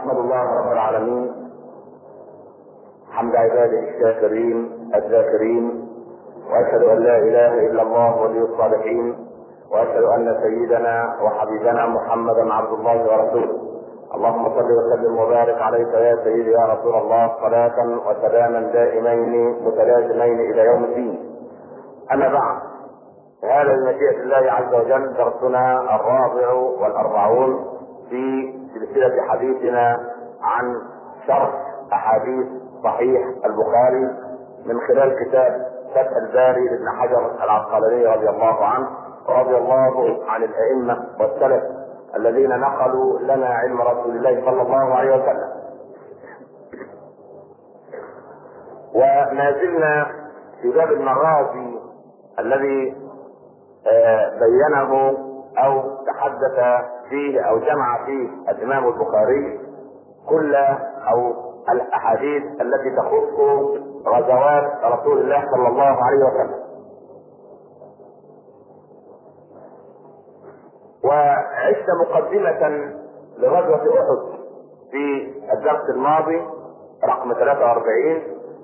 احمد الله رب العالمين حمد عباده الشاكرين الذاكرين واشهد ان لا اله الا الله ولي الصالحين واشهد ان سيدنا وحبيبنا محمدا عبد الله ورسوله اللهم صل وسلم وبارك عليك يا سيدي يا رسول الله صلاة وسلاما دائمين متلازمين الى يوم الدين. اما بعد هذا بمشيئة الله عز وجل درسنا الرابع والأربعون في سلسلة حديثنا عن شرح أحاديث صحيح البخاري من خلال كتاب فتح الباري لابن حجر العسقلاني رضي الله عنه ورضي الله عن الأئمة والسلف الذين نقلوا لنا علم رسول الله صلى الله عليه وسلم. وما زلنا في باب المغازي الذي بينه او تحدث فيه او جمع فيه الامام البخاري كل او الاحاديث التي تخص غزوات رسول الله صلى الله عليه وسلم وعشت مقدمة لغزوة احد في الدرس الماضي رقم 43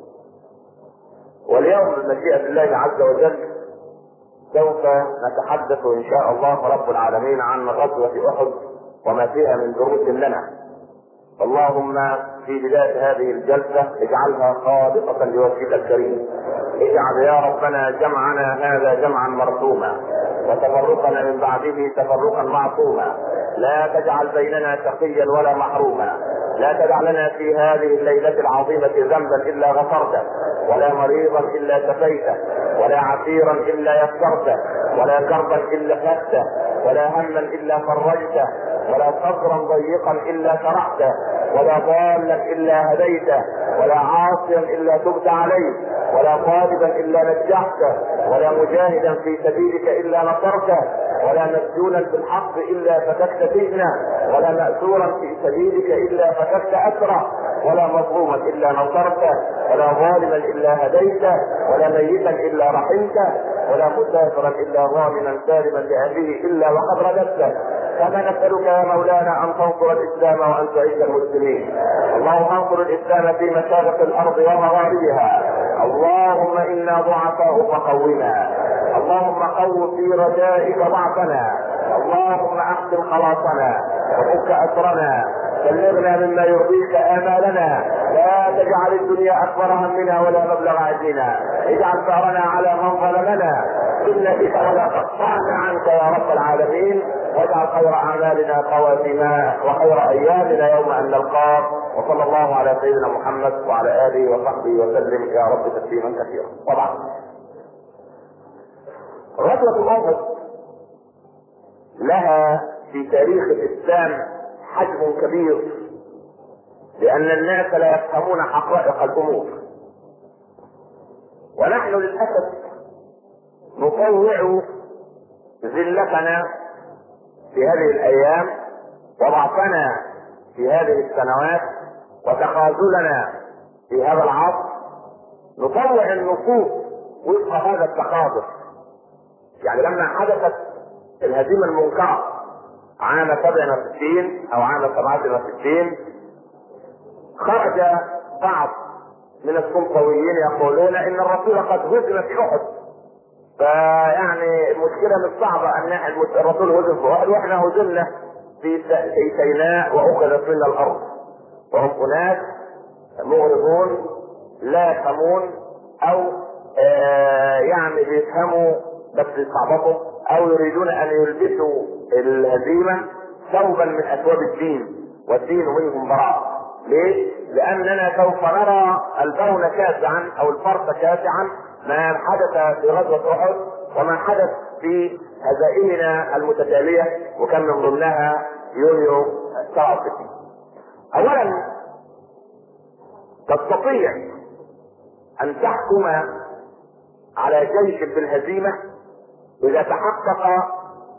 واليوم بمشيئة الله عز وجل سوف نتحدث ان شاء الله رب العالمين عن غزوة احد وما فيها من دروس لنا اللهم في بداية هذه الجلسة اجعلها خالصة لوجهك الكريم اجعل يا ربنا جمعنا هذا جمعا مرسوما وتفرقنا من بعده تفرقا معصوما لا تجعل بيننا شقيا ولا محروما لا تدع لنا في هذه الليلة العظيمة ذنبا إلا غفرته ولا مريضا إلا شفيته ولا عسيرا إلا يسرته ولا كربا إلا فته ولا هما إلا فرجته ولا صدرا ضيقا إلا شرحته ولا ضالا إلا هديته ولا عاصيا إلا تبت عليه ولا طالبا إلا نجحته ولا مجاهدا في سبيلك إلا نصرته ولا مسجونا بالحق إلا فتكت فتنه ولا مأسورا في سبيلك إلا فتكت أسره ولا مظلوما إلا نصرته ولا ظالما إلا هديته ولا ميتا إلا رحمته ولا مسافرا إلا ظالما سالما لأهله إلا وقد رددته كما نسألك يا مولانا أن تنصر الإسلام وأن تعز المسلمين اللهم انصر الإسلام في مشارق الأرض ومغاربها اللهم إنا ضعفاء فقونا اللهم قو في رجائك ضعفنا اللهم احسن خلاصنا وفك اسرنا بلغنا مما يرضيك امالنا لا تجعل الدنيا اكبر همنا ولا مبلغ علمنا اجعل ثارنا على من ظلمنا سنتك ولا تقطعنا عنك يا رب العالمين واجعل خير اعمالنا خواتما وخير ايامنا يوم ان نلقاك وصلى الله على سيدنا محمد وعلى اله وصحبه وسلم يا رب تسليما كثيرا طبعا غزوه احد لها في تاريخ الاسلام حجم كبير لان الناس لا يفهمون حقائق الامور ونحن للاسف نطوع ذلتنا في هذه الايام وضعفنا في هذه السنوات وتخاذلنا في هذا العصر نطوع النصوص وفق هذا التخاذل يعني لما حدثت الهزيمة المنكرة عام 67 او عام 67 خرج بعض من السلطويين يقولون ان الرسول قد هزم في احد فيعني المشكله مش صعبه ان الرسول هزم في احد واحنا هزمنا في في سيناء واخذت منا الارض وهم اناس مغرضون لا يفهمون او آه يعني بيفهموا بس يستعبطوا او يريدون ان يلبسوا الهزيمه ثوبا من اثواب الدين والدين منهم براء ليه؟ لاننا سوف نرى البون كاسعا او الفرس كاسعا ما حدث في غزوه احد وما حدث في هزائمنا المتتاليه وكان من ضمنها يونيو 67 اولا تستطيع ان تحكم على جيش بالهزيمه اذا تحقق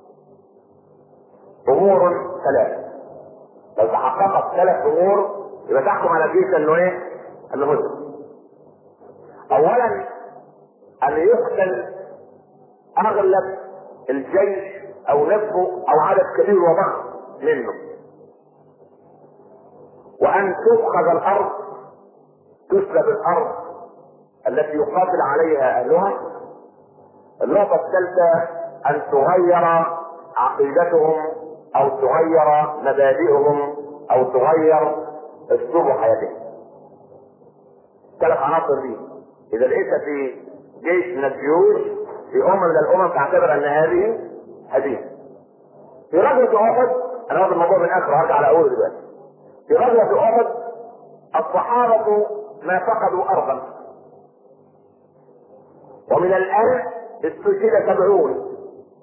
امور ثلاث لو تحققت ثلاث امور يبقى تحكم على الجيش انه ايه؟ انه هزم. اولا ان يقتل اغلب الجيش او نصفه او عدد كبير وضخم منه. وان تؤخذ الارض تسلب الارض التي يقاتل عليها اهلها النقطه الثالثه ان تغير عقيدتهم او تغير مبادئهم او تغير اسلوب حياتهم ثلاث عناصر دي اذا لقيت في جيش من الجيوش في امه من الامم تعتبر ان هذه هزيمه في غزوه احد انا واخد الموضوع من اخره هرجع على اوله دلوقتي في غزوه احد الصحابه ما فقدوا ارضا ومن الان استشهد سبعون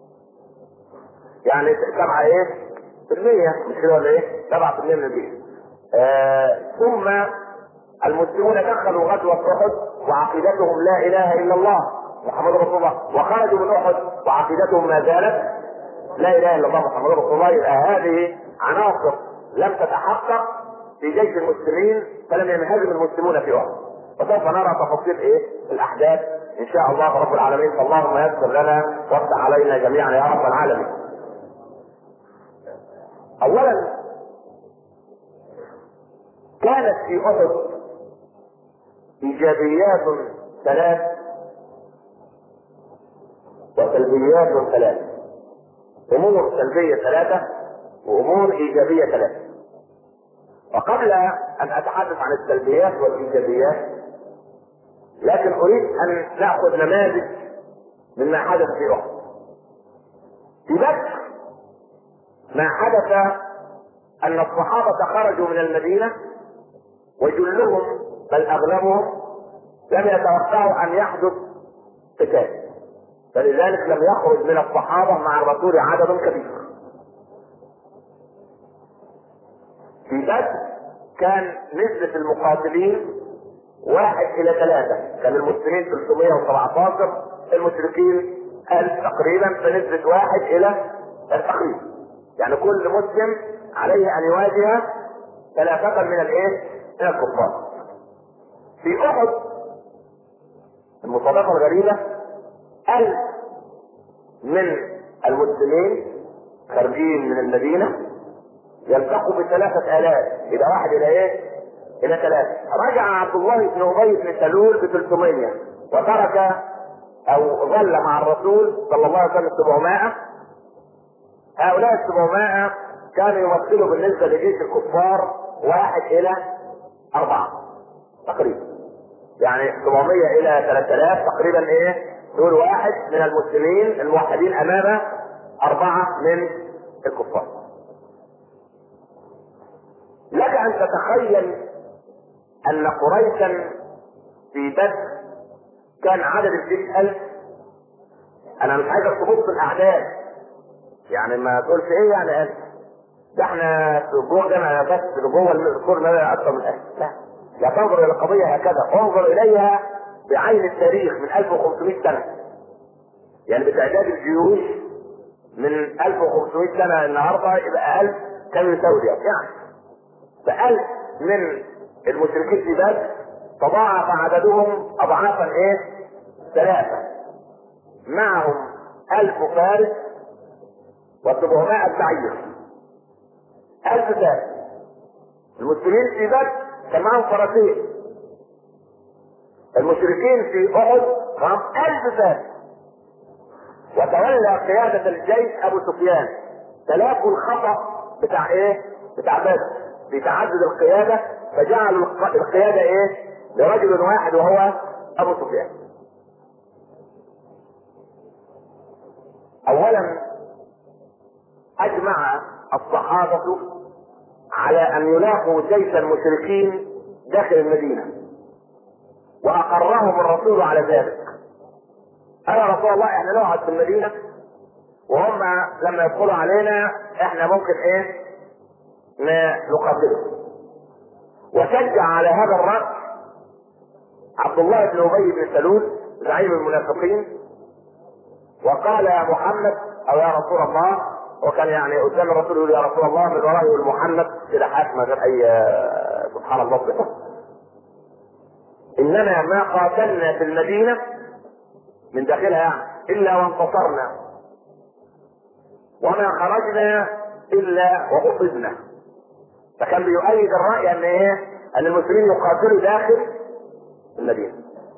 يعني سبعة ايه؟ في المية مش كده ولا ايه؟ سبعة في المية من الجيش. آه ثم المسلمون دخلوا غزوة أحد وعقيدتهم لا إله إلا الله محمد رسول الله وخرجوا من أحد وعقيدتهم ما زالت لا إله إلا الله محمد رسول الله يبقى هذه عناصر لم تتحقق في جيش المسلمين فلم ينهزم المسلمون في أحد وسوف نرى تفاصيل إيه الأحداث إن شاء الله رب العالمين فاللهم يسر لنا وافتح علينا جميعا يا رب العالمين اولا كانت في احد ايجابيات ثلاث وسلبيات ثلاث امور سلبيه ثلاثه وامور ايجابيه ثلاثه وقبل ان اتحدث عن السلبيات والايجابيات لكن اريد ان ناخذ نماذج مما حدث في احد في بدر ما حدث ان الصحابه خرجوا من المدينه وجلهم بل اغلبهم لم يتوقعوا ان يحدث قتال فلذلك لم يخرج من الصحابه مع الرسول عدد كبير في بدر كان نسبة المقاتلين واحد إلى ثلاثة، كان المسلمين 317 المشركين 1000 تقريبا فنسبة واحد إلى تقريبا. يعني كل مسلم عليه ان يواجه ثلاثة من الايه؟ من الكفار. في احد المصادفة الغريبة ألف من المسلمين خارجين من المدينة يلتقوا بثلاثة آلاف إلى واحد إلى إيه؟ إلى ثلاثة رجع عبد الله بن أبي بن سلول ب 300 وترك أو ظل مع الرسول صلى الله عليه وسلم 700 هؤلاء السبعمائة كانوا يمثلوا بالنسبة لجيش الكفار واحد إلى أربعة تقريبا يعني 700 إلى 3000 تقريبا إيه دول واحد من المسلمين الموحدين أمام أربعة من الكفار لك أن تتخيل أن قريشا في بدر كان عدد الجيش ألف أنا مش عايزك تبص الأعداد يعني ما تقولش ايه يعني ألف ده احنا في جوه جامعة بس جوه الكور ما اكثر من ألف لا لا تنظر الى القضية هكذا انظر اليها بعين التاريخ من 1500 سنة يعني بتعداد الجيوش من 1500 سنة النهاردة يبقى 1000 كم يساوي يعني فألف من المشركين في بدر تضاعف عددهم أضعافا إيه؟ ثلاثة معهم ألف فارس وسبعمائة بعير ألف فارس المسلمين في بدر كان معهم فرسين المشركين في أحد معهم ألف فارس وتولى قيادة الجيش أبو سفيان تلافوا الخطأ بتاع إيه؟ بتاع بدر في تعدد القيادة فجعلوا القيادة إيه؟ لرجل واحد وهو أبو سفيان. أولا أجمع الصحابة على أن يلاقوا جيش المشركين داخل المدينة وأقرهم الرسول على ذلك قال يا رسول الله احنا نقعد في المدينة وهم لما يدخلوا علينا احنا ممكن ايه نقاتلهم وشجع على هذا الرأي عبد الله بن ابي بن سلول زعيم المنافقين وقال يا محمد او يا رسول الله وكان يعني قدام الرسول يقول يا رسول الله من ورائه يقول محمد كده حاكمه غير اي سبحان الله بحث. اننا ما قاتلنا في المدينه من داخلها يعني الا وانتصرنا وما خرجنا الا واخذنا فكان بيؤيد الراي ان ايه؟ ان المسلمين يقاتلوا داخل المدينه.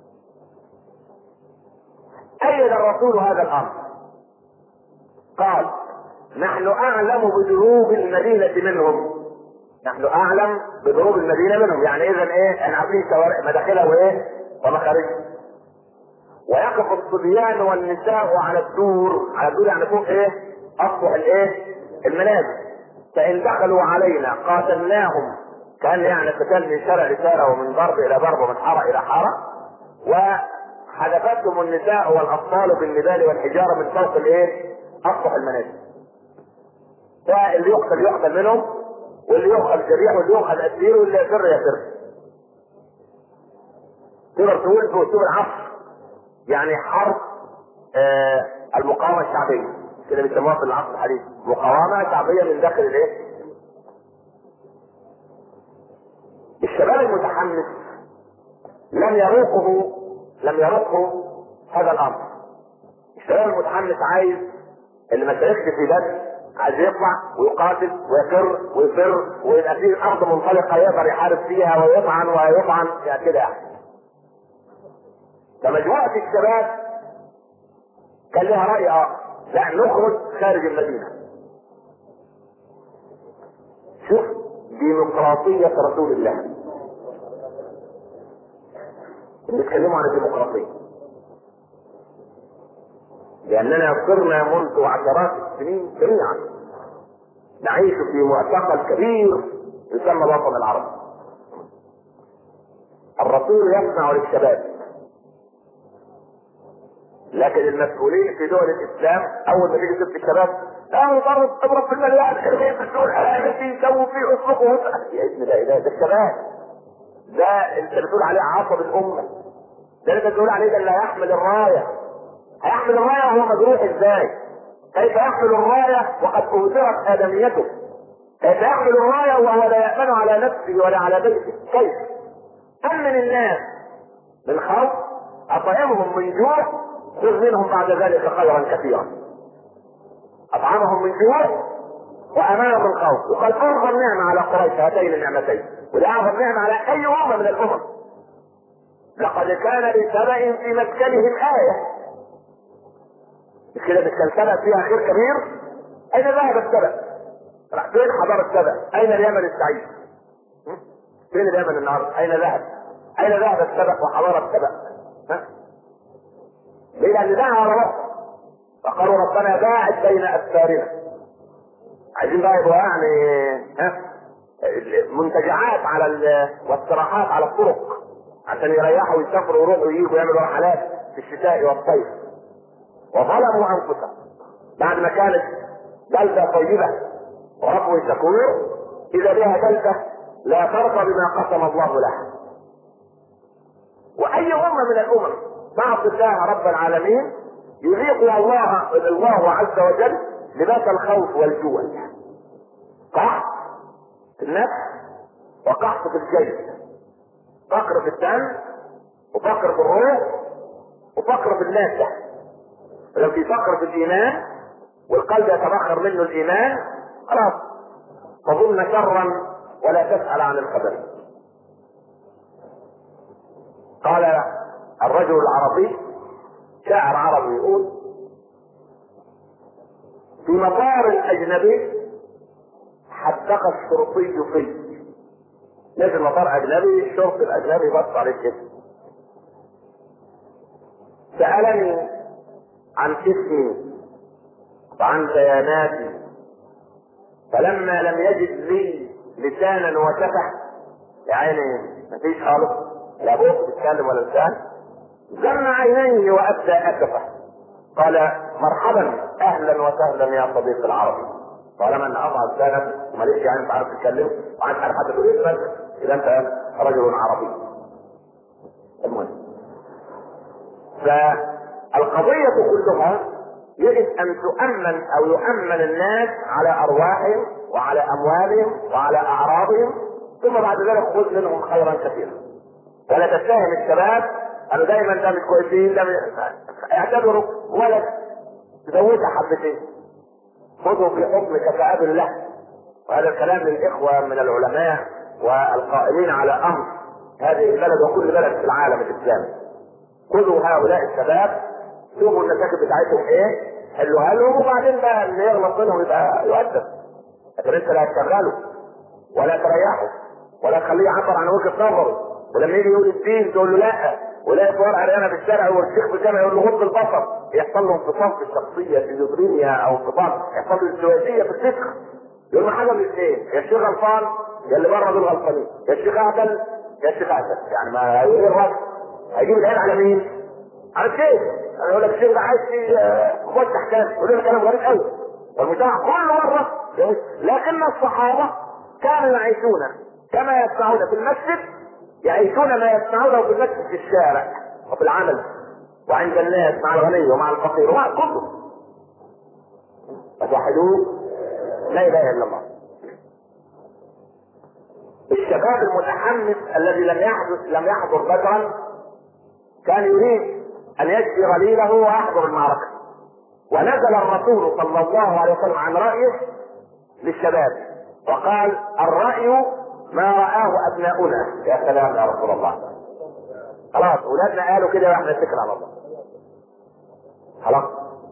ايد الرسول هذا الامر. قال: نحن اعلم بدروب المدينه منهم. نحن اعلم بدروب المدينه منهم، يعني اذا ايه؟ احنا عارفين مداخلها وايه؟ ومخارجها. ويقف الصبيان والنساء على الدور، على الدور يعني فوق ايه؟ اسطح الايه؟ المنازل. فإن دخلوا علينا قاتلناهم كان يعني قتال من شارع لشارع ومن ضرب إلى ضرب ومن حارة إلى حارة وحدفتهم النساء والأطفال بالنبال والحجارة من فوق الإيه؟ أسطح المنازل. فاللي يقتل يقتل منهم واللي يؤخذ جريح واللي يؤخذ أسير واللي يفر يفر. تقدر تقول في أسلوب العصر يعني حرب آه المقاومة الشعبية. كده بيسموها في العصر الحديث مقاومه شعبيه من داخل الايه؟ الشباب المتحمس لم يروقه لم يروقه هذا الامر الشباب المتحمس عايز اللي ما شاركش في بدر عايز يطلع ويقاتل ويفر ويفر ويبقى فيه ارض منطلقه يقدر يحارب فيها ويطعن ويطعن يعني كده يعني فمجموعه الشباب كان لها راي اخر لا نخرج خارج المدينة شوف ديمقراطية رسول الله بيتكلموا عن الديمقراطية لأننا صرنا منذ عشرات السنين جميعا نعيش في معتقل كبير يسمى الوطن العربي الرسول يسمع للشباب لكن المسؤولين في دول الاسلام اول ما تيجي ست الشباب لا اضرب اضرب في المليان ارمي في السوق الحرامي سووا فيه اطلقوا يا ابن لا اله ده الشباب ده انت بتقول عليه عصب الامه ده انت بتقول عليه ده اللي هيحمل الرايه هيحمل الرايه وهو مجروح ازاي؟ كيف يحمل الرايه وقد اهدرت ادميته؟ كيف يحمل الرايه وهو لا يامن على نفسه ولا على بيته؟ كيف؟ امن الناس من خوف اطعمهم من جوع خذ منهم بعد ذلك خيرا كثيرا اطعمهم من جوع وامانهم من خوف وقد اعظم نعمه على قريش هاتين النعمتين والاعظم نعمه على اي امه من الامم لقد كان لسبأ في مسكنهم آية مش كده مش كان سبأ فيها خير كبير أين ذهب السبأ؟ راح فين حضارة سبأ؟ أين اليمن السعيد؟ فين اليمن النهارده؟ أين ذهب؟ أين ذهب السبأ وحضارة سبأ؟ ها؟ ليه؟ لأن ده على رأس فقالوا ربنا باعد بين أسفارنا عايزين بقى يبقوا يعني ها منتجعات على واستراحات على الطرق عشان يريحوا ويسافروا ويروحوا ويجوا ويعملوا رحلات في الشتاء والصيف وظلموا انفسهم بعد ما كانت بلده طيبه ورب شكور اذا بها بلده لا ترضى بما قسم الله لها واي امه من الامم تعصي الله رب العالمين يذيق الله الله عز وجل لباس الخوف والجوع قحط في النفس وقحط في الجيش فقر في الدم وفقر في الروح وفقر في المادة لو في فقر في الإيمان والقلب يتبخر منه الإيمان خلاص تظن شرا ولا تسأل عن الخبر قال الرجل العربي شاعر عربي يقول في مطار الأجنبي حدق الشرطي فيه نزل مطار اجنبي الشرطي الاجنبي بص عليه كده سالني عن اسمي وعن بياناتي فلما لم يجد لي لسانا وشفه يعني مفيش خالص لا بوق بيتكلم ولا لسان جمع عينيه وابدى اسفه قال مرحبا اهلا وسهلا يا صديقي العربي طالما ان اضع لسانك وماليش يعني انت عارف تتكلم وعارف عارف حتى تقول اسمك اذا انت رجل عربي المهم فالقضية كلها يجب ان تؤمن او يؤمن الناس على ارواحهم وعلى اموالهم وعلى اعراضهم ثم بعد ذلك خذ منهم خيرا كثيرا ولا تتهم الشباب قالوا دايما ده مش كويسين ده اعتبروا ولد زودها حبتين خذوا في حكم كفاءة الله وهذا الكلام للاخوه من العلماء والقائمين على امر هذه البلد وكل بلد في العالم الاسلامي خذوا هؤلاء الشباب شوفوا المشاكل بتاعتهم ايه حلوها لهم وبعدين بقى اللي يغلط منهم يبقى يؤدب لكن انت لا تشغله ولا تريحه ولا تخليه يعبر عن وجهه نظره ولما يجي يقول الدين تقول له لا ولا صور عريانه في الشارع والشيخ في الجامع يقول له غض البصر يحصل له انفصام في الشخصيه شيزوفرينيا او انفصام يحصل له ازدواجيه في الفكر يقول له حاجه من الاثنين يا الشيخ غلطان يا اللي بره دول غلطانين يا الشيخ اعدل يا الشيخ اعدل يعني ما هيقول الراجل هيجيب العين على مين؟ على الشيخ انا يقول لك الشيخ ده عايز يخش احكام يقول لك كلام غريب قوي والمجتمع كل مره لكن الصحابه كانوا يعيشون كما يسمعون في المسجد يعيشون ما يسمعونه في المسجد في الشارع وفي العمل وعند الناس مع الغني ومع الفقير ومع كله فتوحدوه لا اله الا الله الشباب المتحمس الذي لم يحدث لم يحضر بدرا كان يريد ان يجزي غليله ويحضر المعركه ونزل الرسول صلى الله عليه وسلم عن رايه للشباب وقال الراي ما رآه أبناؤنا يا سلام يا رسول الله خلاص أولادنا قالوا كده واحنا نتكل على الله خلاص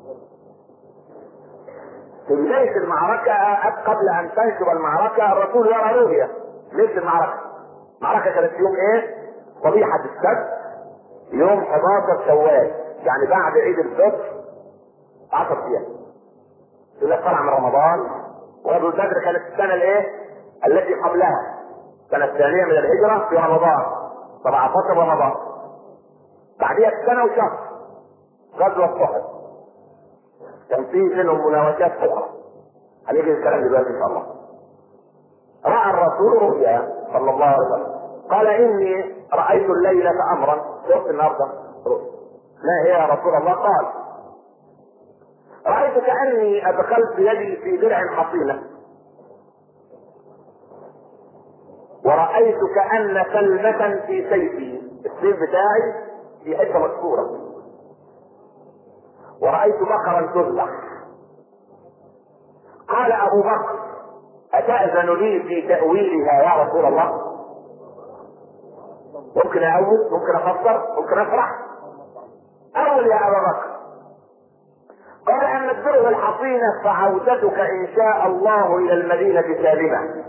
في بداية المعركة قبل أن تنشب المعركة الرسول يرى رؤية مثل المعركة المعركة كانت يوم إيه؟ صبيحة السبت يوم 11 شوال يعني بعد عيد الفطر 10 أيام يقول لك طلع من رمضان وابو بدر كانت السنة الإيه؟ التي قبلها السنة الثانية من الهجرة في رمضان 17 رمضان بعدها سنة وشهر غزوة أحد كان في منهم مناوشات أخرى هنيجي الكلام دلوقتي إن شاء الله رأى الرسول رؤيا صلى الله عليه وسلم قال إني رأيت الليلة أمرا شفت النهارده ما هي يا رسول الله قال رأيت كأني أدخلت يدي في درع حصينة ورأيت كأن كلمة في سيفي السيف بتاعي في حتة مكسورة ورأيت بقرا تذبح قال أبو بكر أتأذن لي في تأويلها يا رسول الله ممكن أأول ممكن أفسر ممكن أفرح أول يا أبا بكر قال أما الدرع الحصينة فعودتك إن شاء الله إلى المدينة سالمة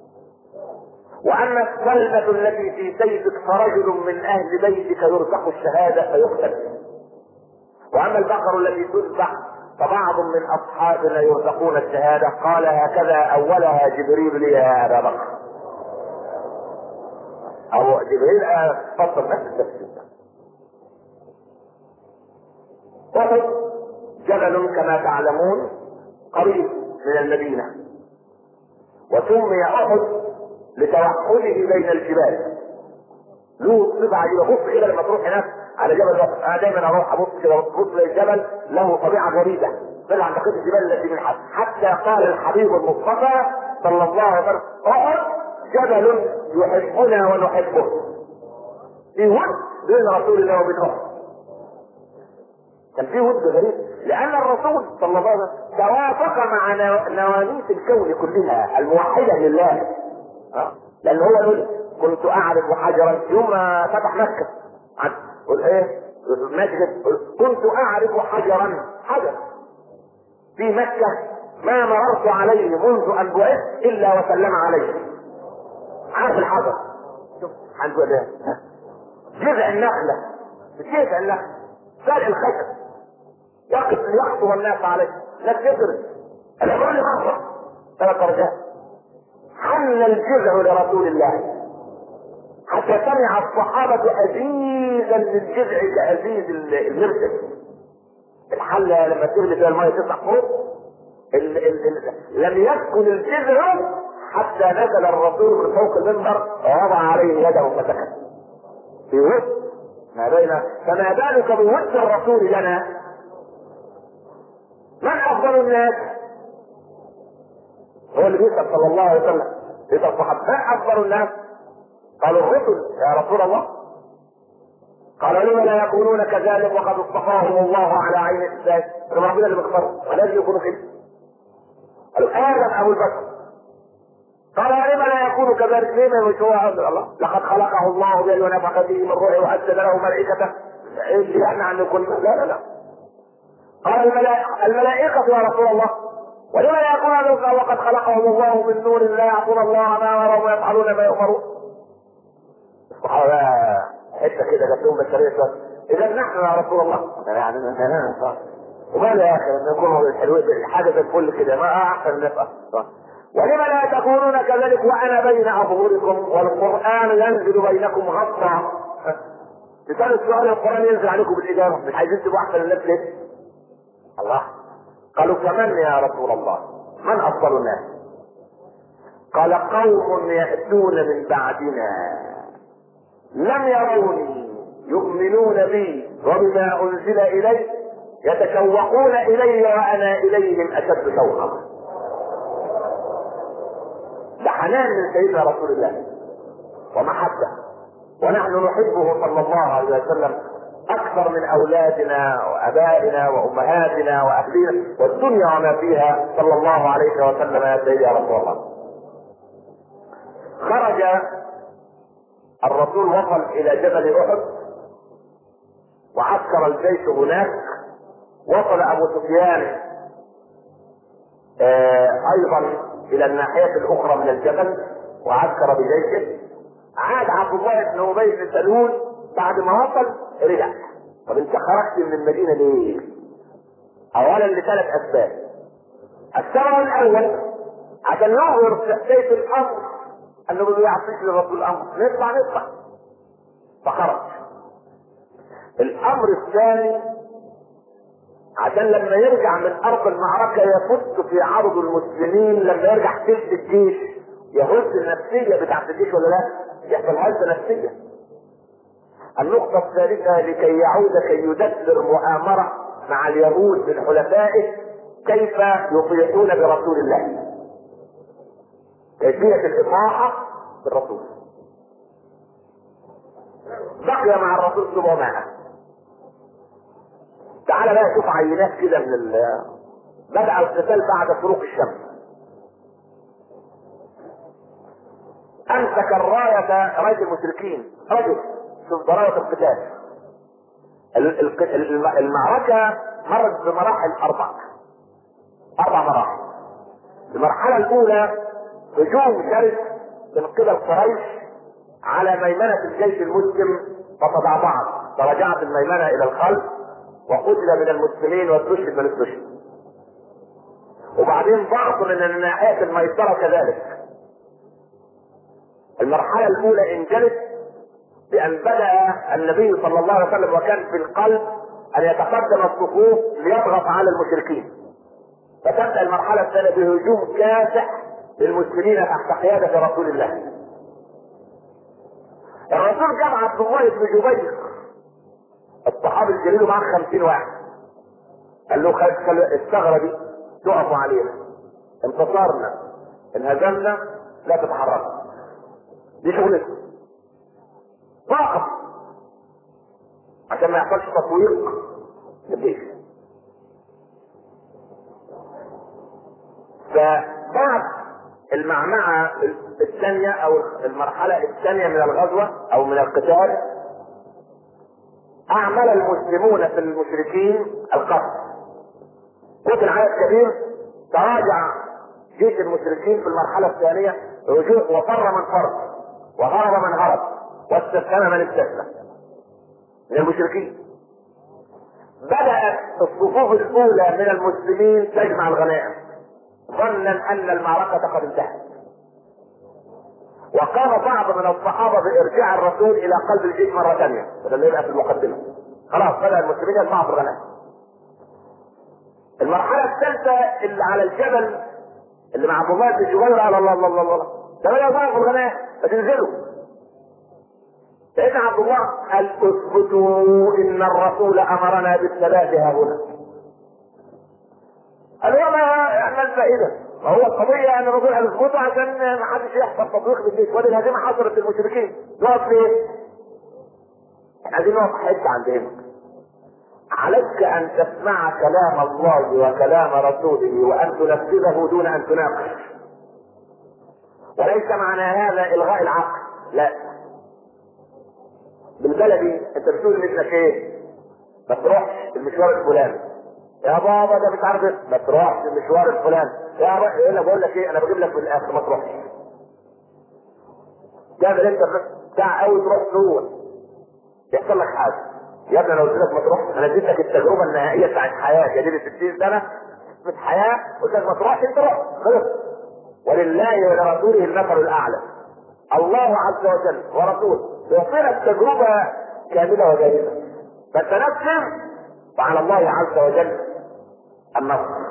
واما الكلمة التي في سيفك فرجل من اهل بيتك يرزق الشهادة فيقتل واما البقر التي تذبح فبعض من اصحابنا يرزقون الشهادة قال هكذا اولها جبريل لي يا ابا بكر او جبريل فصل نفس التفسير احد جبل كما تعلمون قريب من المدينة وسمي احد لتوحده بين الجبال له صفة عجيبة بص كده لما تروح هناك على جبل وقت انا دايما اروح ابص كده بص للجبل له طبيعة غريبة طلع عند بقية الجبال التي من حد حتى قال الحبيب المصطفى صلى الله عليه وسلم احد جبل يحبنا ونحبه في ود بين رسول الله وبين احد كان في ود غريب لان الرسول صلى الله عليه وسلم توافق مع نواميس الكون كلها الموحده لله لان هو يقول كنت اعرف حجرا يوم ما فتح مكه قل ايه مسجد كنت اعرف حجرا حجر في مكه ما مررت عليه منذ ان بعثت الا وسلم عليه عارف الحجر شوف عنده ده جذع النخله جذع النخله فرع الخشب يقف يخطب الناس عليه لا تدرس العمران خمسه ثلاث درجات حل الجذع لرسول الله حتى سمع الصحابة أزيزا للجذع كأزيز المرسل الحلة لما تغلي فيها المية تطلع فوق ال ال ال لم يسكن الجذع حتى نزل الرسول من فوق المنبر ووضع عليه يده فسكت في ود ما بين فما بالك بود الرسول لنا من افضل الناس هو اللي بيسأل صلى الله عليه وسلم يسأل الصحابة من افضل الناس قالوا الرسل يا رسول الله قال لم لا يكونون كذلك وقد اصطفاهم الله على عين الاسلام ربنا اللي بيختارهم ولازم يكونوا كده قالوا ادم ابو البشر قال ولم لا يكون كذلك ليه مش هو الله لقد خلقه الله بأن ونفخ فيه من روحه وأسجد له ملائكته ايش يعني عن كل لا لا لا قال الملائكة, الملائكة يا رسول الله ولما لا يكون هذا وقد خلقهم الله من نور لا يعصون الله ما امرهم ويفعلون ما يؤمرون الصحابة حتة كده جات لهم بشرية إذا نحن يا رسول الله يعني وماذا يا أخي أن يكونوا الحلوين حاجة زي الفل كده ما أحسن نبقى ولم لا تكونون كذلك وأنا بين أظهركم والقرآن ينزل بينكم غصا تسأل السؤال القرآن ينزل عليكم بالإجابة مش عايزين تبقوا أحسن الناس ليه؟ الله قالوا فمن يا رسول الله من أفضل الناس قال قوم يأتون من بعدنا لم يروني يؤمنون بي وبما أنزل إلي يتشوقون إلي وأنا إليهم أشد شوقا ده حنان من سيدنا رسول الله ومحبة ونحن نحبه صلى الله عليه وسلم أكثر من أولادنا وأبائنا وأمهاتنا وأهلنا والدنيا وما فيها صلى الله عليه وسلم يا سيدي يا رسول الله خرج الرسول وصل إلى جبل أحد وعسكر الجيش هناك وصل أبو سفيان آه أيضا إلى الناحية الأخرى من الجبل وعسكر بجيشه عاد عبد الله بن أبي بن سلول بعد ما وصل رجع طب انت خرجت من المدينة ليه؟ اولا لثلاث اسباب السبب الاول عشان يظهر تحتية الامر انه ما بيعطيش للرسول الامر نطلع نطلع فخرج الامر الثاني عشان لما يرجع من ارض المعركة يفت في عرض المسلمين لما يرجع تلت الجيش يهز النفسية بتاعت الجيش ولا لا؟ يحصل هزة نفسية النقطة الثالثة لكي يعود كي يدبر مؤامرة مع اليهود من حلفائه كيف يطيعون برسول الله كيفية الإطاعة بالرسول بقي مع الرسول 700 تعال بقى شوف عينات كده من ال بدأ القتال بعد شروق الشمس أمسك الراية راية المشركين رجل شوف ضرورة القتال المعركة مرت بمراحل أربع أربع مراحل المرحلة الأولى هجوم شرس من قبل قريش على ميمنة الجيش المسلم فتضعضعت فرجعت الميمنة إلى الخلف وقتل من المسلمين واستشهد من استشهد وبعدين ضغط من الناحية الميسرة كذلك المرحلة الأولى انجلت بأن بدأ النبي صلى الله عليه وسلم وكان في القلب أن يتقدم الصفوف ليضغط على المشركين فتبدأ المرحلة الثانية بهجوم كاسح للمسلمين تحت قيادة رسول الله الرسول جمع عبد الله بن جبير الصحابي الجليل معاه خمسين واحد قال له خل الثغرة دي تقفوا عليها انتصرنا انهزمنا لا تتحركوا دي شغلتنا فقط عشان ما يحصلش تطويق للجيش فبعد المعمعة الثانية أو المرحلة الثانية من الغزوة أو من القتال أعمل المسلمون في المشركين القتل قتل عدد كبير تراجع جيش المشركين في المرحلة الثانية رجوع وفر من فر وهرب من هرب واستسلم من استسلم من المشركين بدأت الصفوف الأولى من المسلمين تجمع الغنائم ظنا أن المعركة قد انتهت وقام بعض من الصحابة بإرجاع الرسول إلى قلب الجيش مرة ثانية بدل يبقى في المقدمة خلاص بدأ المسلمين يجمعوا في الغنائم المرحلة الثالثة اللي على الجبل اللي مع عبد الله بن جبير على الله الله الله الله ده بدأ يضعوا في الغنائم فتنزلوا سيدنا عبد الله قال اثبتوا ان الرسول امرنا بالثبات ها هنا قال وما ما الفائده؟ ما هو القضية ان الرسول قال اثبتوا عشان ما حدش يحصل تطبيق بالجيش وادي الهزيمة حصلت للمشركين نقف ليه؟ عايزين نقف حتة عندهم عليك ان تسمع كلام الله وكلام رسوله وان تنفذه دون ان تناقش وليس معنى هذا الغاء العقل لا بالبلدي انت بتقول لابنك ايه ما تروحش المشوار الفلاني يا بابا ده مش عارف إيه. ما تروحش المشوار الفلاني يا بابا ايه انا بقول لك ايه انا بجيب لك من الاخر ما تروحش تعمل انت بس ساعة قوي تروح تروح يحصل لك حاجه يا ابني انا قلت لك ما تروحش انا اديت لك التجربه النهائيه بتاعت حياتي دي 60 سنه في الحياه قلت لك ما تروحش انت روح خلص ولله ولرسوله المثل الاعلى الله عز وجل ورسوله يعطينا التجربه كامله وجيده فتنفذ وعلى الله عز وجل النصر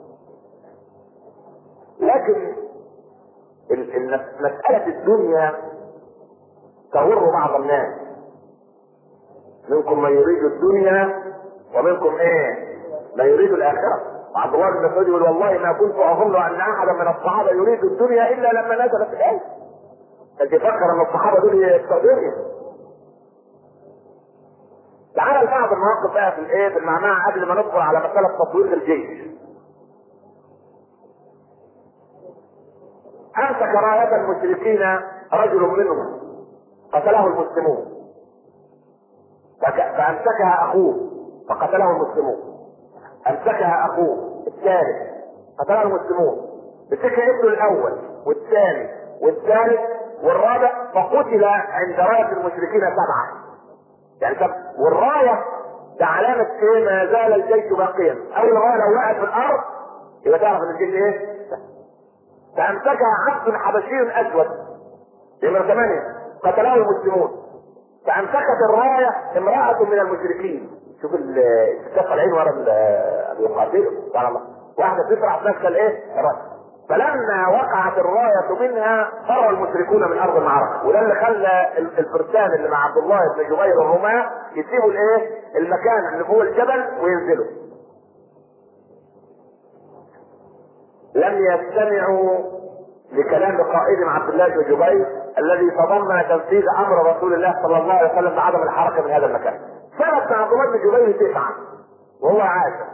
لكن ال- ال- مسألة الدنيا تغر بعض الناس منكم من يريد الدنيا ومنكم ايه من يريد الاخره عبد الله بن مسعود يقول والله ما كنت اظن ان احدا من الصحابه يريد الدنيا الا لما نزلت الايه انت فكر ان الصحابه دول يستخدموا تعال لبعض المواقف بقى في الايه في المعمعة قبل ما ندخل على مسألة تطوير الجيش. أمسك راية المشركين رجل منهم قتله المسلمون فك- فأمسكها أخوه فقتله المسلمون أمسكها أخوه الثالث قتله المسلمون مسكها ابنه الأول والثاني والثالث والرابع فقتل عند راية المشركين سبعة يعني طب والراية ده علامة ايه ما زال الجيش باقيا أول راية لو وقعت في الأرض يبقى تعرف إن الجيش ايه؟ فأمسكها عبد حبشي أسود نمرة ثمانية قتله المسلمون فأمسكت الراية امرأة من المشركين شوف الستات طالعين ورا ال- بيقاتلوا سبحان الله واحدة تفرح تمسك الايه؟ الراية فلما وقعت الراية منها فر المشركون من أرض المعركة وده اللي خلى ال- الفرسان اللي مع عبد الله بن جبير الرماة يسيبوا الايه؟ المكان اللي فوق الجبل وينزلوا لم يستمعوا لكلام قائدهم عبد الله بن جبير الذي تضمن تنفيذ امر رسول الله صلى الله عليه وسلم بعدم الحركه من هذا المكان. سنة عبد الله بن جبير تسعة وهو عاشر.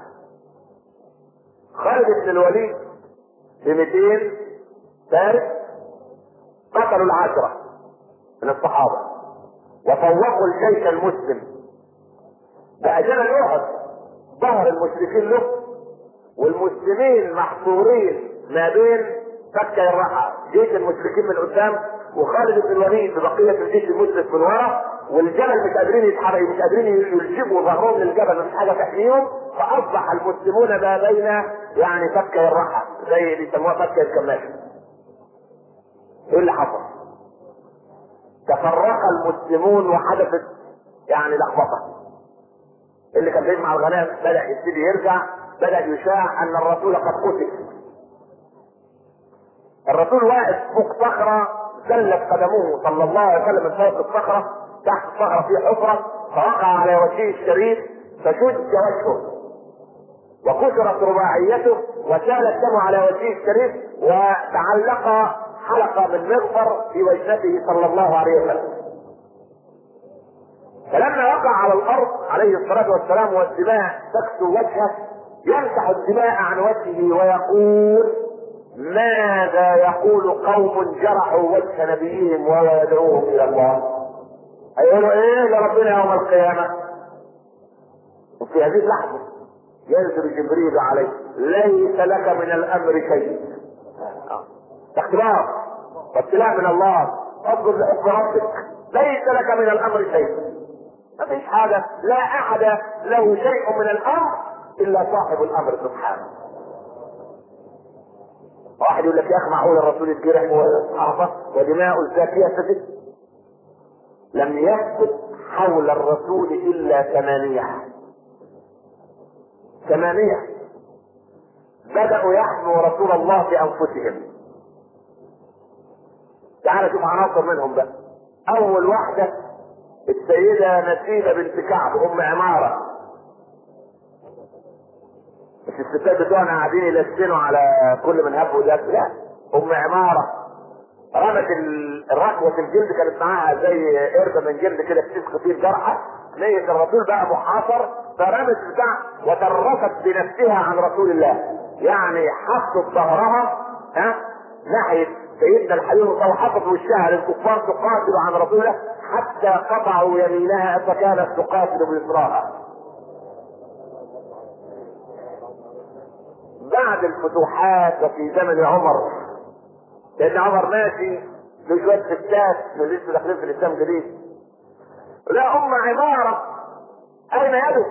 خالد بن الوليد ب 200 فارس قتلوا العشرة من الصحابة وفوقوا الجيش المسلم بأجل أحد ظهر المشركين له والمسلمين محصورين ما بين فكة الرحى جيش المشركين من قدام وخالد بن الوليد ببقية الجيش المسلم من ورا والجبل مش قادرين يتحركوا مش قادرين يلجبوا ظهرهم للجبل مفيش حاجة تحميهم فأصبح المسلمون ما بين يعني فكة الرحى زي بيسموها فكة الكماشة ايه اللي حصل؟ تفرق المسلمون وحدثت يعني لخبطه اللي كان بيجمع الغنائم بدا يبتدي يرجع بدا يشاع ان الرسول قد قتل الرسول واقف فوق صخره زلت قدمه صلى الله عليه وسلم من فوق الصخره تحت الصخره في حفره فوقع على وجهه الشريف فشج وجهه وكسرت رباعيته وسال الدم على وجهه الشريف وتعلق حلقه من مغفر في وجنته صلى الله عليه وسلم فلما وقع على الارض عليه الصلاه والسلام والدماء تكسو وجهه يمسح الدماء عن وجهه ويقول ماذا يقول قوم جرحوا وجه نبيهم وهو يدعوهم الى الله هيقولوا ايه لربنا يوم القيامه وفي هذه اللحظه ينزل جبريل عليه ليس لك من الامر شيء اختبار وابتلاء من الله اصبر لحكم ربك ليس لك من الامر شيء ما فيش حاجة لا أحد له شيء من الأمر إلا صاحب الأمر سبحانه. واحد يقول لك يا أخي معقول الرسول يتجرح وصحابة ودماء الزاكية تجد لم يثبت حول الرسول إلا ثمانية ثمانية بدأوا يحموا رسول الله بأنفسهم تعال شوف عناصر منهم بقى أول واحدة السيدة نسيبة بنت كعب أم عمارة مش الستات بتوعنا قاعدين يلسنوا على كل من هب ودب لا أم عمارة رمت ال- الركوة الجلد كانت معاها زي قردة من جلد كده بتسخ فيه الجرحى نية الرسول بقى محاصر فرمت بتاع وترفت بنفسها عن رسول الله يعني حطت ظهرها ها ناحية سيدنا الحبيب الله حفظ وشها للكفار تقاتل عن رسوله حتى قطعوا يمينها فكانت تقاتل بيسراها بعد الفتوحات وفي زمن عمر لان عمر ماشي له شويه ستات لسه داخلين في الاسلام جديد لا ام عماره اين يدك؟